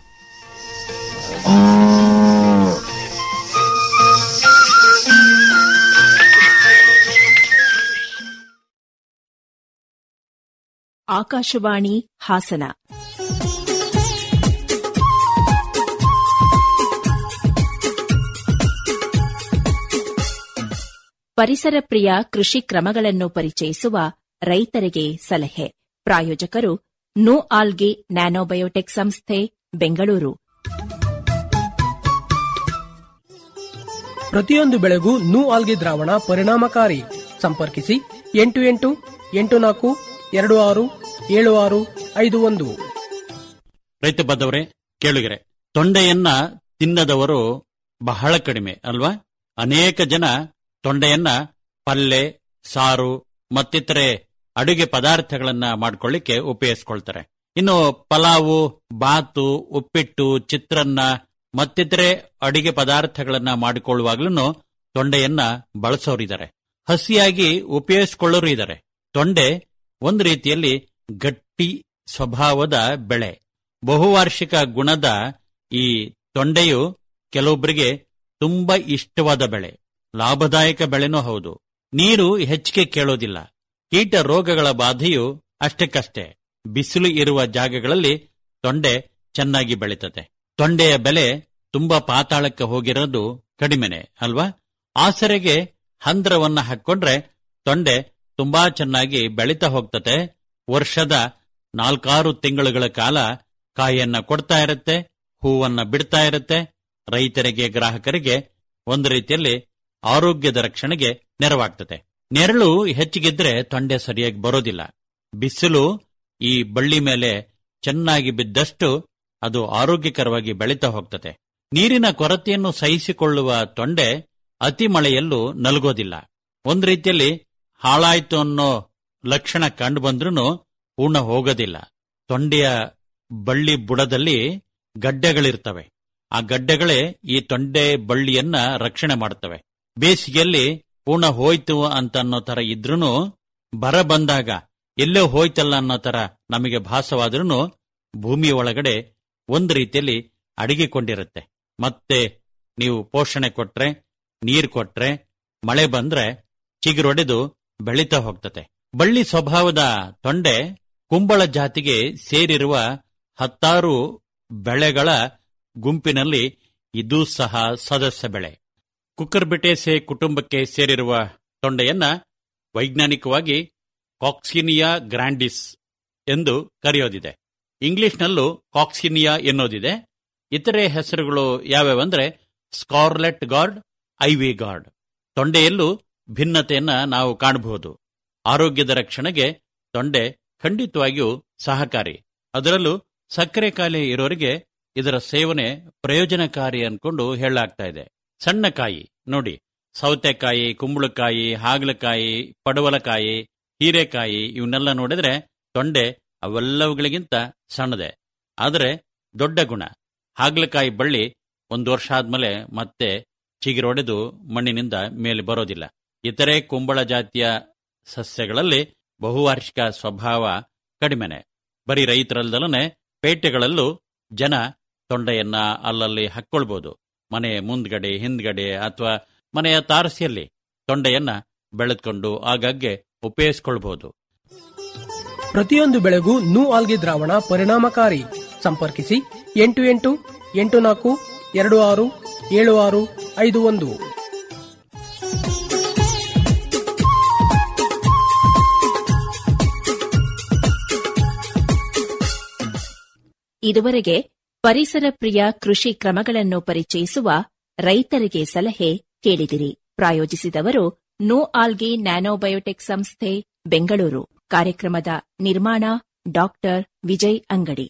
ಆಕಾಶವಾಣಿ ಹಾಸನ ಪರಿಸರ ಪ್ರಿಯ ಕೃಷಿ ಕ್ರಮಗಳನ್ನು ಪರಿಚಯಿಸುವ ರೈತರಿಗೆ ಸಲಹೆ ಪ್ರಾಯೋಜಕರು ನೋ ಆಲ್ಗೆ ನ್ಯಾನೋಬಯೋಟೆಕ್ ಸಂಸ್ಥೆ ಬೆಂಗಳೂರು ಪ್ರತಿಯೊಂದು ಬೆಳೆಗೂ ನೂ ಆಲ್ಗೆ ದ್ರಾವಣ ಪರಿಣಾಮಕಾರಿ ಸಂಪರ್ಕಿಸಿ ಎಂಟು ಎಂಟು ಎಂಟು ನಾಲ್ಕು ಎರಡು ಆರು ಏಳು ಆರು ಐದು ಒಂದು ರೈತ ಬಾಂಧವರೇ ಕೇಳುಗರೆ ತೊಂಡೆಯನ್ನ ತಿನ್ನದವರು ಬಹಳ ಕಡಿಮೆ ಅಲ್ವಾ ಅನೇಕ ಜನ ತೊಂಡೆಯನ್ನ ಪಲ್ಲೆ ಸಾರು ಮತ್ತಿತರೆ ಅಡುಗೆ ಪದಾರ್ಥಗಳನ್ನ ಮಾಡ್ಕೊಳ್ಳಿಕ್ಕೆ ಉಪಯೋಗಿಸ್ಕೊಳ್ತಾರೆ ಇನ್ನು ಪಲಾವು ಬಾತು ಉಪ್ಪಿಟ್ಟು ಚಿತ್ರಾನ್ನ ಮತ್ತಿತರೆ ಅಡಿಗೆ ಪದಾರ್ಥಗಳನ್ನ ಮಾಡಿಕೊಳ್ಳುವಾಗ್ಲೂ ತೊಂಡೆಯನ್ನ ಬಳಸೋರಿದ್ದಾರೆ ಹಸಿಯಾಗಿ ಉಪಯೋಗಿಸಿಕೊಳ್ಳೋರು ಇದ್ದಾರೆ ತೊಂಡೆ ಒಂದು ರೀತಿಯಲ್ಲಿ ಗಟ್ಟಿ ಸ್ವಭಾವದ ಬೆಳೆ ಬಹುವಾರ್ಷಿಕ ಗುಣದ ಈ ತೊಂಡೆಯು ಕೆಲವೊಬ್ಬರಿಗೆ ತುಂಬಾ ಇಷ್ಟವಾದ ಬೆಳೆ ಲಾಭದಾಯಕ ಬೆಳೆನೂ ಹೌದು ನೀರು ಹೆಚ್ಚಿಗೆ ಕೇಳೋದಿಲ್ಲ ಕೀಟ ರೋಗಗಳ ಬಾಧೆಯು ಅಷ್ಟಕ್ಕಷ್ಟೇ ಬಿಸಿಲು ಇರುವ ಜಾಗಗಳಲ್ಲಿ ತೊಂಡೆ ಚೆನ್ನಾಗಿ ಬೆಳೀತದೆ ತೊಂಡೆಯ ಬೆಲೆ ತುಂಬಾ ಪಾತಾಳಕ್ಕೆ ಹೋಗಿರೋದು ಕಡಿಮೆನೆ ಅಲ್ವಾ ಆಸರೆಗೆ ಹಂದ್ರವನ್ನ ಹಾಕೊಂಡ್ರೆ ತೊಂಡೆ ತುಂಬಾ ಚೆನ್ನಾಗಿ ಬೆಳೀತಾ ಹೋಗ್ತತೆ ವರ್ಷದ ನಾಲ್ಕಾರು ತಿಂಗಳುಗಳ ಕಾಲ ಕಾಯಿಯನ್ನ ಕೊಡ್ತಾ ಇರುತ್ತೆ ಹೂವನ್ನ ಬಿಡ್ತಾ ಇರುತ್ತೆ ರೈತರಿಗೆ ಗ್ರಾಹಕರಿಗೆ ಒಂದು ರೀತಿಯಲ್ಲಿ ಆರೋಗ್ಯದ ರಕ್ಷಣೆಗೆ ನೆರವಾಗ್ತದೆ ನೆರಳು ಹೆಚ್ಚಿಗಿದ್ರೆ ತೊಂಡೆ ಸರಿಯಾಗಿ ಬರೋದಿಲ್ಲ ಬಿಸಿಲು ಈ ಬಳ್ಳಿ ಮೇಲೆ ಚೆನ್ನಾಗಿ ಬಿದ್ದಷ್ಟು ಅದು ಆರೋಗ್ಯಕರವಾಗಿ ಬೆಳೀತಾ ಹೋಗ್ತದೆ ನೀರಿನ ಕೊರತೆಯನ್ನು ಸಹಿಸಿಕೊಳ್ಳುವ ತೊಂಡೆ ಅತಿ ಮಳೆಯಲ್ಲೂ ನಲಗೋದಿಲ್ಲ ಒಂದ್ ರೀತಿಯಲ್ಲಿ ಹಾಳಾಯ್ತು ಅನ್ನೋ ಲಕ್ಷಣ ಕಂಡು ಬಂದ್ರೂ ಪೂರ್ಣ ಹೋಗೋದಿಲ್ಲ ತೊಂಡೆಯ ಬಳ್ಳಿ ಬುಡದಲ್ಲಿ ಗಡ್ಡೆಗಳಿರ್ತವೆ ಆ ಗಡ್ಡೆಗಳೇ ಈ ತೊಂಡೆ ಬಳ್ಳಿಯನ್ನ ರಕ್ಷಣೆ ಮಾಡುತ್ತವೆ ಬೇಸಿಗೆಯಲ್ಲಿ ಪೂರ್ಣ ಹೋಯ್ತು ಅಂತ ಅನ್ನೋ ತರ ಇದ್ರೂ ಬರ ಬಂದಾಗ ಎಲ್ಲೋ ಹೋಯ್ತಲ್ಲ ಅನ್ನೋ ತರ ನಮಗೆ ಭಾಸವಾದ್ರೂ ಭೂಮಿ ಒಳಗಡೆ ಒಂದು ರೀತಿಯಲ್ಲಿ ಅಡಗಿಕೊಂಡಿರುತ್ತೆ ಮತ್ತೆ ನೀವು ಪೋಷಣೆ ಕೊಟ್ರೆ ನೀರು ಕೊಟ್ರೆ ಮಳೆ ಬಂದ್ರೆ ಚಿಗುರೊಡೆದು ಬೆಳೀತಾ ಹೋಗ್ತತೆ ಬಳ್ಳಿ ಸ್ವಭಾವದ ತೊಂಡೆ ಕುಂಬಳ ಜಾತಿಗೆ ಸೇರಿರುವ ಹತ್ತಾರು ಬೆಳೆಗಳ ಗುಂಪಿನಲ್ಲಿ ಇದೂ ಸಹ ಸದಸ್ಯ ಬೆಳೆ ಕುಕ್ಕರ್ಬಿಟೇಸೆ ಕುಟುಂಬಕ್ಕೆ ಸೇರಿರುವ ತೊಂಡೆಯನ್ನ ವೈಜ್ಞಾನಿಕವಾಗಿ ಕಾಕ್ಸಿನಿಯಾ ಗ್ರ್ಯಾಂಡಿಸ್ ಎಂದು ಕರೆಯೋದಿದೆ ಇಂಗ್ಲಿಷ್ನಲ್ಲೂ ಕಾಕ್ಸಿನಿಯಾ ಎನ್ನೋದಿದೆ ಇತರೆ ಹೆಸರುಗಳು ಯಾವ್ಯಾವಂದ್ರೆ ಸ್ಕಾರ್ಲೆಟ್ ಗಾರ್ಡ್ ಐವಿ ಗಾರ್ಡ್ ತೊಂಡೆಯಲ್ಲೂ ಭಿನ್ನತೆಯನ್ನ ನಾವು ಕಾಣಬಹುದು ಆರೋಗ್ಯದ ರಕ್ಷಣೆಗೆ ತೊಂಡೆ ಖಂಡಿತವಾಗಿಯೂ ಸಹಕಾರಿ ಅದರಲ್ಲೂ ಸಕ್ಕರೆ ಕಾಯಿಲೆ ಇರೋರಿಗೆ ಇದರ ಸೇವನೆ ಪ್ರಯೋಜನಕಾರಿ ಅನ್ಕೊಂಡು ಹೇಳಲಾಗ್ತಾ ಇದೆ ಸಣ್ಣ ಕಾಯಿ ನೋಡಿ ಸೌತೆಕಾಯಿ ಕುಂಬಳಕಾಯಿ ಹಾಗಲಕಾಯಿ ಪಡವಲಕಾಯಿ ಹೀರೆಕಾಯಿ ಇವನ್ನೆಲ್ಲ ನೋಡಿದ್ರೆ ತೊಂಡೆ ಅವೆಲ್ಲವುಗಳಿಗಿಂತ ಸಣ್ಣದೆ ಆದರೆ ದೊಡ್ಡ ಗುಣ ಹಾಗಲಕಾಯಿ ಬಳ್ಳಿ ಒಂದು ವರ್ಷ ಆದ್ಮೇಲೆ ಮತ್ತೆ ಚಿಗಿರೊಡೆದು ಮಣ್ಣಿನಿಂದ ಮೇಲೆ ಬರೋದಿಲ್ಲ ಇತರೆ ಕುಂಬಳ ಜಾತಿಯ ಸಸ್ಯಗಳಲ್ಲಿ ಬಹುವಾರ್ಷಿಕ ಸ್ವಭಾವ ಕಡಿಮೆನೆ ಬರೀ ರೈತರಲ್ದಲನೆ ಪೇಟೆಗಳಲ್ಲೂ ಜನ ತೊಂಡೆಯನ್ನ ಅಲ್ಲಲ್ಲಿ ಹಾಕ್ಕೊಳ್ಬೋದು ಮನೆ ಮುಂದ್ಗಡೆ ಹಿಂದ್ಗಡೆ ಅಥವಾ ಮನೆಯ ತಾರಸಿಯಲ್ಲಿ ತೊಂಡೆಯನ್ನ ಬೆಳೆದ್ಕೊಂಡು ಆಗಾಗ್ಗೆ ಉಪಯೋಗಿಸ್ಕೊಳ್ಬಹುದು ಪ್ರತಿಯೊಂದು ಬೆಳೆಗೂ ನೂ ಆಲ್ಗೆ ದ್ರಾವಣ ಪರಿಣಾಮಕಾರಿ ಸಂಪರ್ಕಿಸಿ ಎಂಟು ಎಂಟು ಎಂಟು ನಾಲ್ಕು ಎರಡು ಆರು ಏಳು ಆರು ಐದು ಒಂದು ಇದುವರೆಗೆ ಪರಿಸರ ಪ್ರಿಯ ಕೃಷಿ ಕ್ರಮಗಳನ್ನು ಪರಿಚಯಿಸುವ ರೈತರಿಗೆ ಸಲಹೆ ಕೇಳಿದಿರಿ ಪ್ರಾಯೋಜಿಸಿದವರು ನೋ ಆಲ್ಗಿ ನ್ಯಾನೋಬಯೋಟೆಕ್ ಸಂಸ್ಥೆ ಬೆಂಗಳೂರು ಕಾರ್ಯಕ್ರಮದ ನಿರ್ಮಾಣ ಡಾಕ್ಟರ್ ವಿಜಯ್ ಅಂಗಡಿ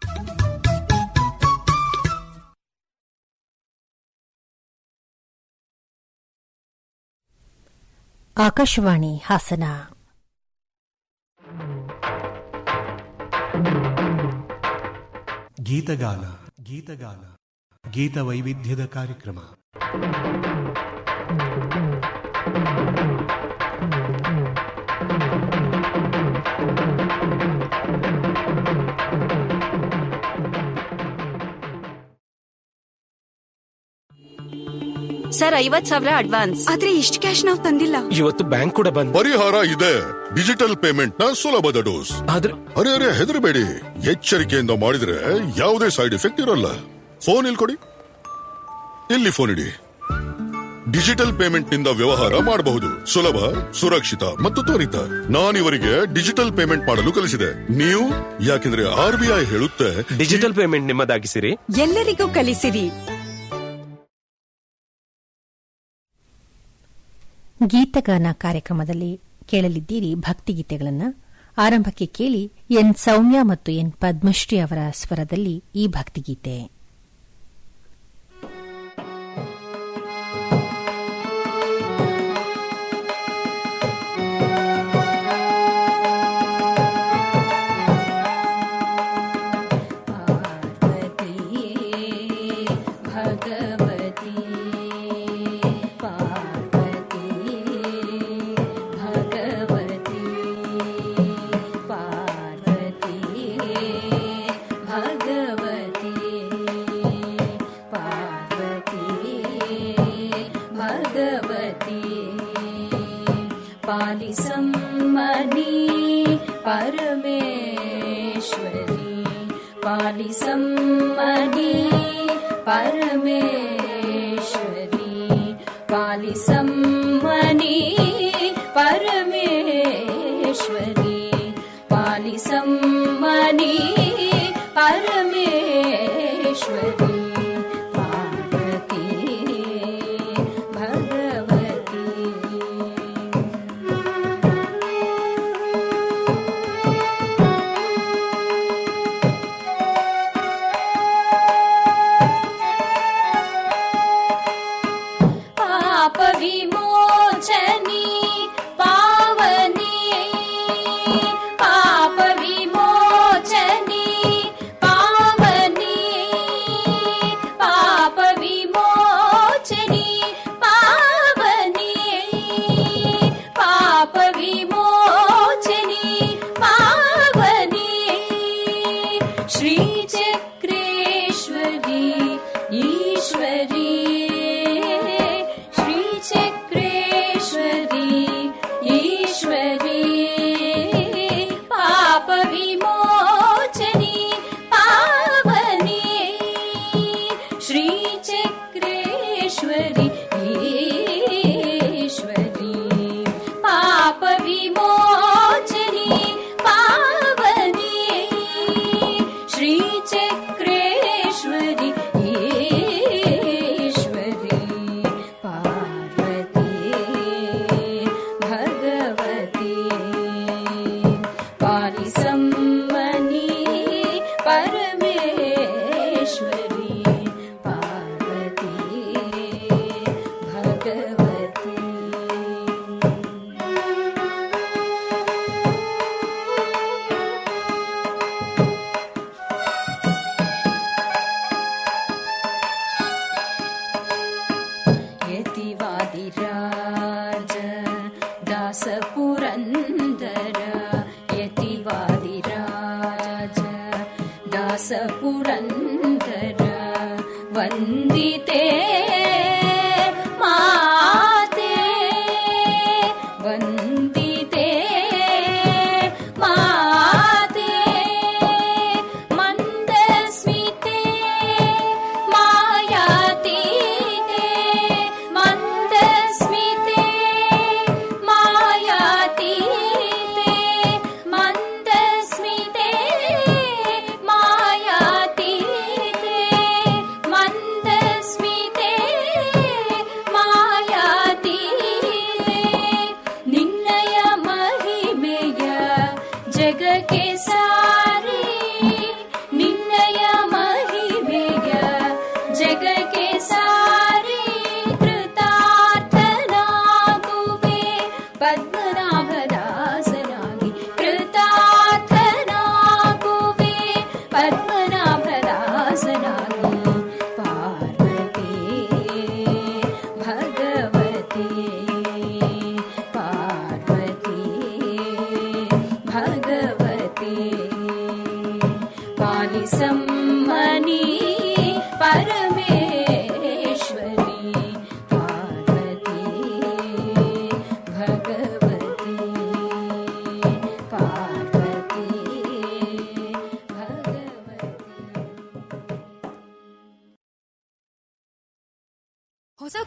ಆಕಾಶವಾಣಿ ಹಾಸನ ಗೀತಗಾನ ಗೀತಗಾನ ಗೀತ ವೈವಿಧ್ಯದ ಕಾರ್ಯಕ್ರಮ ಸರ್ ಐವತ್ ಸಾವಿರ ಅಡ್ವಾನ್ಸ್ ಆದ್ರೆ ಇಷ್ಟು ಕ್ಯಾಶ್ ನಾವು ತಂದಿಲ್ಲ ಇವತ್ತು ಬ್ಯಾಂಕ್ ಕೂಡ ಬಂದ್ ಪರಿಹಾರ ಇದೆ ಡಿಜಿಟಲ್ ಪೇಮೆಂಟ್ ನ ಸುಲಭದ ಡೋಸ್ ಆದ್ರೆ ಅರೆ ಅರೆ ಹೆದರಬೇಡಿ ಎಚ್ಚರಿಕೆಯಿಂದ ಮಾಡಿದ್ರೆ ಯಾವುದೇ ಸೈಡ್ ಎಫೆಕ್ಟ್ ಇರಲ್ಲ ಫೋನ್ ಇಲ್ಲಿ ಕೊಡಿ ಇಲ್ಲಿ ಫೋನ್ ಇಡಿ ಡಿಜಿಟಲ್ ಪೇಮೆಂಟ್ ನಿಂದ ವ್ಯವಹಾರ ಮಾಡಬಹುದು ಸುಲಭ ಸುರಕ್ಷಿತ ಮತ್ತು ತ್ವರಿತ ನಾನಿವರಿಗೆ ಡಿಜಿಟಲ್ ಪೇಮೆಂಟ್ ಮಾಡಲು ಕಲಿಸಿದೆ ನೀವು ಯಾಕೆಂದ್ರೆ ಆರ್ ಬಿ ಐ ಹೇಳುತ್ತೆ ಡಿಜಿಟಲ್ ಪೇಮೆಂಟ್ ನಿಮ್ಮದಾಗಿಸಿರಿ ಎಲ್ಲರಿಗೂ ಕಲಿಸಿರಿ ಗೀತಗಾನ ಕಾರ್ಯಕ್ರಮದಲ್ಲಿ ಕೇಳಲಿದ್ದೀರಿ ಭಕ್ತಿಗೀತೆಗಳನ್ನು ಆರಂಭಕ್ಕೆ ಕೇಳಿ ಎನ್ ಸೌಮ್ಯ ಮತ್ತು ಎನ್ ಪದ್ಮಶ್ರೀ ಅವರ ಸ್ವರದಲ್ಲಿ ಈ ಭಕ್ತಿಗೀತೆ भगवती पार्वती भगवती पार्वती भगवती पार्वती भगवती पालिसम्मणि परमेश्वरी पालिसम्मणि परमेश्वरी पालिसम्मणि परमेश्वरी पालिसम्मणि परमेश्वरी पार्वती भगवती पाप विमोचनी पावनी पाप विमोचनी पावनी पाप विमोचनी पावनी पाप विमोचनी पावनी श्रीचक्रेश्वरी ईश्वरी श्रीचक्रेश्वरी ईश्वरी पाप विमोचनी पावनी श्रीचक्रेश्वरी ईश्वरी पाप विमोचनी पावनी श्रीचक्रेश्वरी ईश्वरी पार्वती भगवती पालिसम्मणि परमेश्वरी पार्वती भगवती यतिवादिराज दासपुरन्दर यतिवादिराज दासपुरन्दर वन्दिते माते वन्दिते माते मन्दस्मिते मायातीते मन्दस्मिते मायातीते मन्दस्मिते मायातीते मन्दस्मिते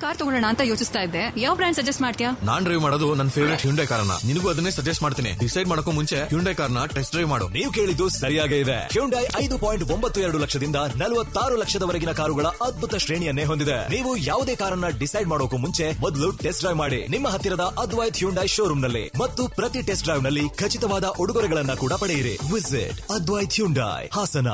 ಕಾರ್ ತಗೊಳ್ಳೋಣ ಅಂತ ಯೋಚಿಸ್ತಾ ಇದ್ದೆ ಯಾವ ಬ್ರ್ಯಾಂಡ್ ಸಜೆಸ್ಟ್ ಮಾಡ್ತೀಯಾ ನಾನ್ ಡ್ರೈವ್ ಮಾಡೋದು ನನ್ನ ಫೇವರೇಟ್ ಹ್ಯುಂಡೈ ಕಾರ್ನ ನಿನಗೂ ಅದನ್ನೇ ಸಜೆಸ್ಟ್ ಮಾಡ್ತೀನಿ ಡಿಸೈಡ್ ಮಾಡಕ್ಕೂ ಮುಂಚೆ ಹ್ಯುಂಡೈ ಕಾರ್ನ ಟೆಸ್ಟ್ ಡ್ರೈವ್ ಮಾಡು ನೀವು ಕೇಳಿದ್ದು ಸರಿಯಾಗೇ ಇದೆ ಹ್ಯುಂಡೈ ಐದು ಪಾಯಿಂಟ್ ಒಂಬತ್ತು ಎರಡು ಲಕ್ಷದಿಂದ ನಲವತ್ತಾರು ಲಕ್ಷದವರೆಗಿನ ಕಾರುಗಳ ಅದ್ಭುತ ಶ್ರೇಣಿಯನ್ನೇ ಹೊಂದಿದೆ ನೀವು ಯಾವುದೇ ಕಾರನ್ನ ಡಿಸೈಡ್ ಮಾಡೋಕು ಮುಂಚೆ ಮೊದಲು ಟೆಸ್ಟ್ ಡ್ರೈವ್ ಮಾಡಿ ನಿಮ್ಮ ಹತ್ತಿರದ ಅದ್ವೈತ್ ಹ್ಯುಂಡೈ ಶೋರೂಮ್ ನಲ್ಲಿ ಮತ್ತು ಪ್ರತಿ ಟೆಸ್ಟ್ ಡ್ರೈವ್ ನಲ್ಲಿ ಖಚಿತವಾದ ಉಡುಗೊರೆಗಳನ್ನ ಕೂಡ ಪಡೆಯಿರಿ ವಿಸಿಟ್ ಅದ್ವೈತ್ ಹ್ಯುಂಡೈ ಹಾಸನ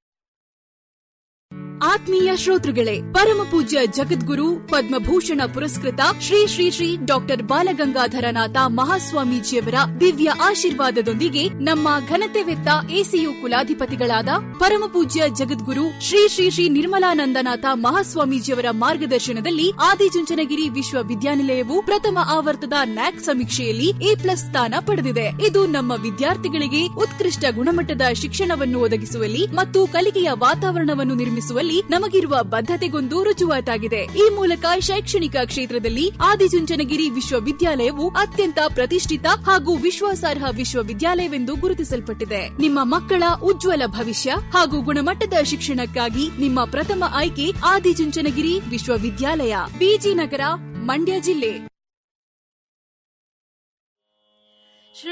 ಆತ್ಮೀಯ ಶ್ರೋತೃಗಳೇ ಪರಮ ಪೂಜ್ಯ ಜಗದ್ಗುರು ಪದ್ಮಭೂಷಣ ಪುರಸ್ಕೃತ ಶ್ರೀ ಶ್ರೀ ಶ್ರೀ ಡಾಕ್ಟರ್ ಬಾಲಗಂಗಾಧರನಾಥ ಮಹಾಸ್ವಾಮೀಜಿಯವರ ದಿವ್ಯ ಆಶೀರ್ವಾದದೊಂದಿಗೆ ನಮ್ಮ ಘನತೆವೆತ್ತ ಎಸಿಯು ಕುಲಾಧಿಪತಿಗಳಾದ ಪರಮ ಪೂಜ್ಯ ಜಗದ್ಗುರು ಶ್ರೀ ಶ್ರೀ ಶ್ರೀ ನಿರ್ಮಲಾನಂದನಾಥ ಮಹಾಸ್ವಾಮೀಜಿಯವರ ಮಾರ್ಗದರ್ಶನದಲ್ಲಿ ಆದಿಚುಂಚನಗಿರಿ ವಿಶ್ವವಿದ್ಯಾನಿಲಯವು ಪ್ರಥಮ ಆವರ್ತದ ನ್ಯಾಕ್ ಸಮೀಕ್ಷೆಯಲ್ಲಿ ಎ ಪ್ಲಸ್ ಸ್ಥಾನ ಪಡೆದಿದೆ ಇದು ನಮ್ಮ ವಿದ್ಯಾರ್ಥಿಗಳಿಗೆ ಉತ್ಕೃಷ್ಟ ಗುಣಮಟ್ಟದ ಶಿಕ್ಷಣವನ್ನು ಒದಗಿಸುವಲ್ಲಿ ಮತ್ತು ಕಲಿಕೆಯ ವಾತಾವರಣವನ್ನು ನಿರ್ಮಿಸುವಲ್ಲಿ ನಮಗಿರುವ ಬದ್ಧತೆಗೊಂದು ರುಜುವಾತಾಗಿದೆ ಈ ಮೂಲಕ ಶೈಕ್ಷಣಿಕ ಕ್ಷೇತ್ರದಲ್ಲಿ ಆದಿಚುಂಚನಗಿರಿ ವಿಶ್ವವಿದ್ಯಾಲಯವು ಅತ್ಯಂತ ಪ್ರತಿಷ್ಠಿತ ಹಾಗೂ ವಿಶ್ವಾಸಾರ್ಹ ವಿಶ್ವವಿದ್ಯಾಲಯವೆಂದು ಗುರುತಿಸಲ್ಪಟ್ಟಿದೆ ನಿಮ್ಮ ಮಕ್ಕಳ ಉಜ್ವಲ ಭವಿಷ್ಯ ಹಾಗೂ ಗುಣಮಟ್ಟದ ಶಿಕ್ಷಣಕ್ಕಾಗಿ ನಿಮ್ಮ ಪ್ರಥಮ ಆಯ್ಕೆ ಆದಿಚುಂಚನಗಿರಿ ವಿಶ್ವವಿದ್ಯಾಲಯ ಬಿಜಿ ನಗರ ಮಂಡ್ಯ ಜಿಲ್ಲೆ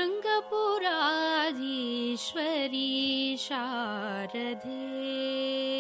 शृङ्गपुराधीश्वरी शारदे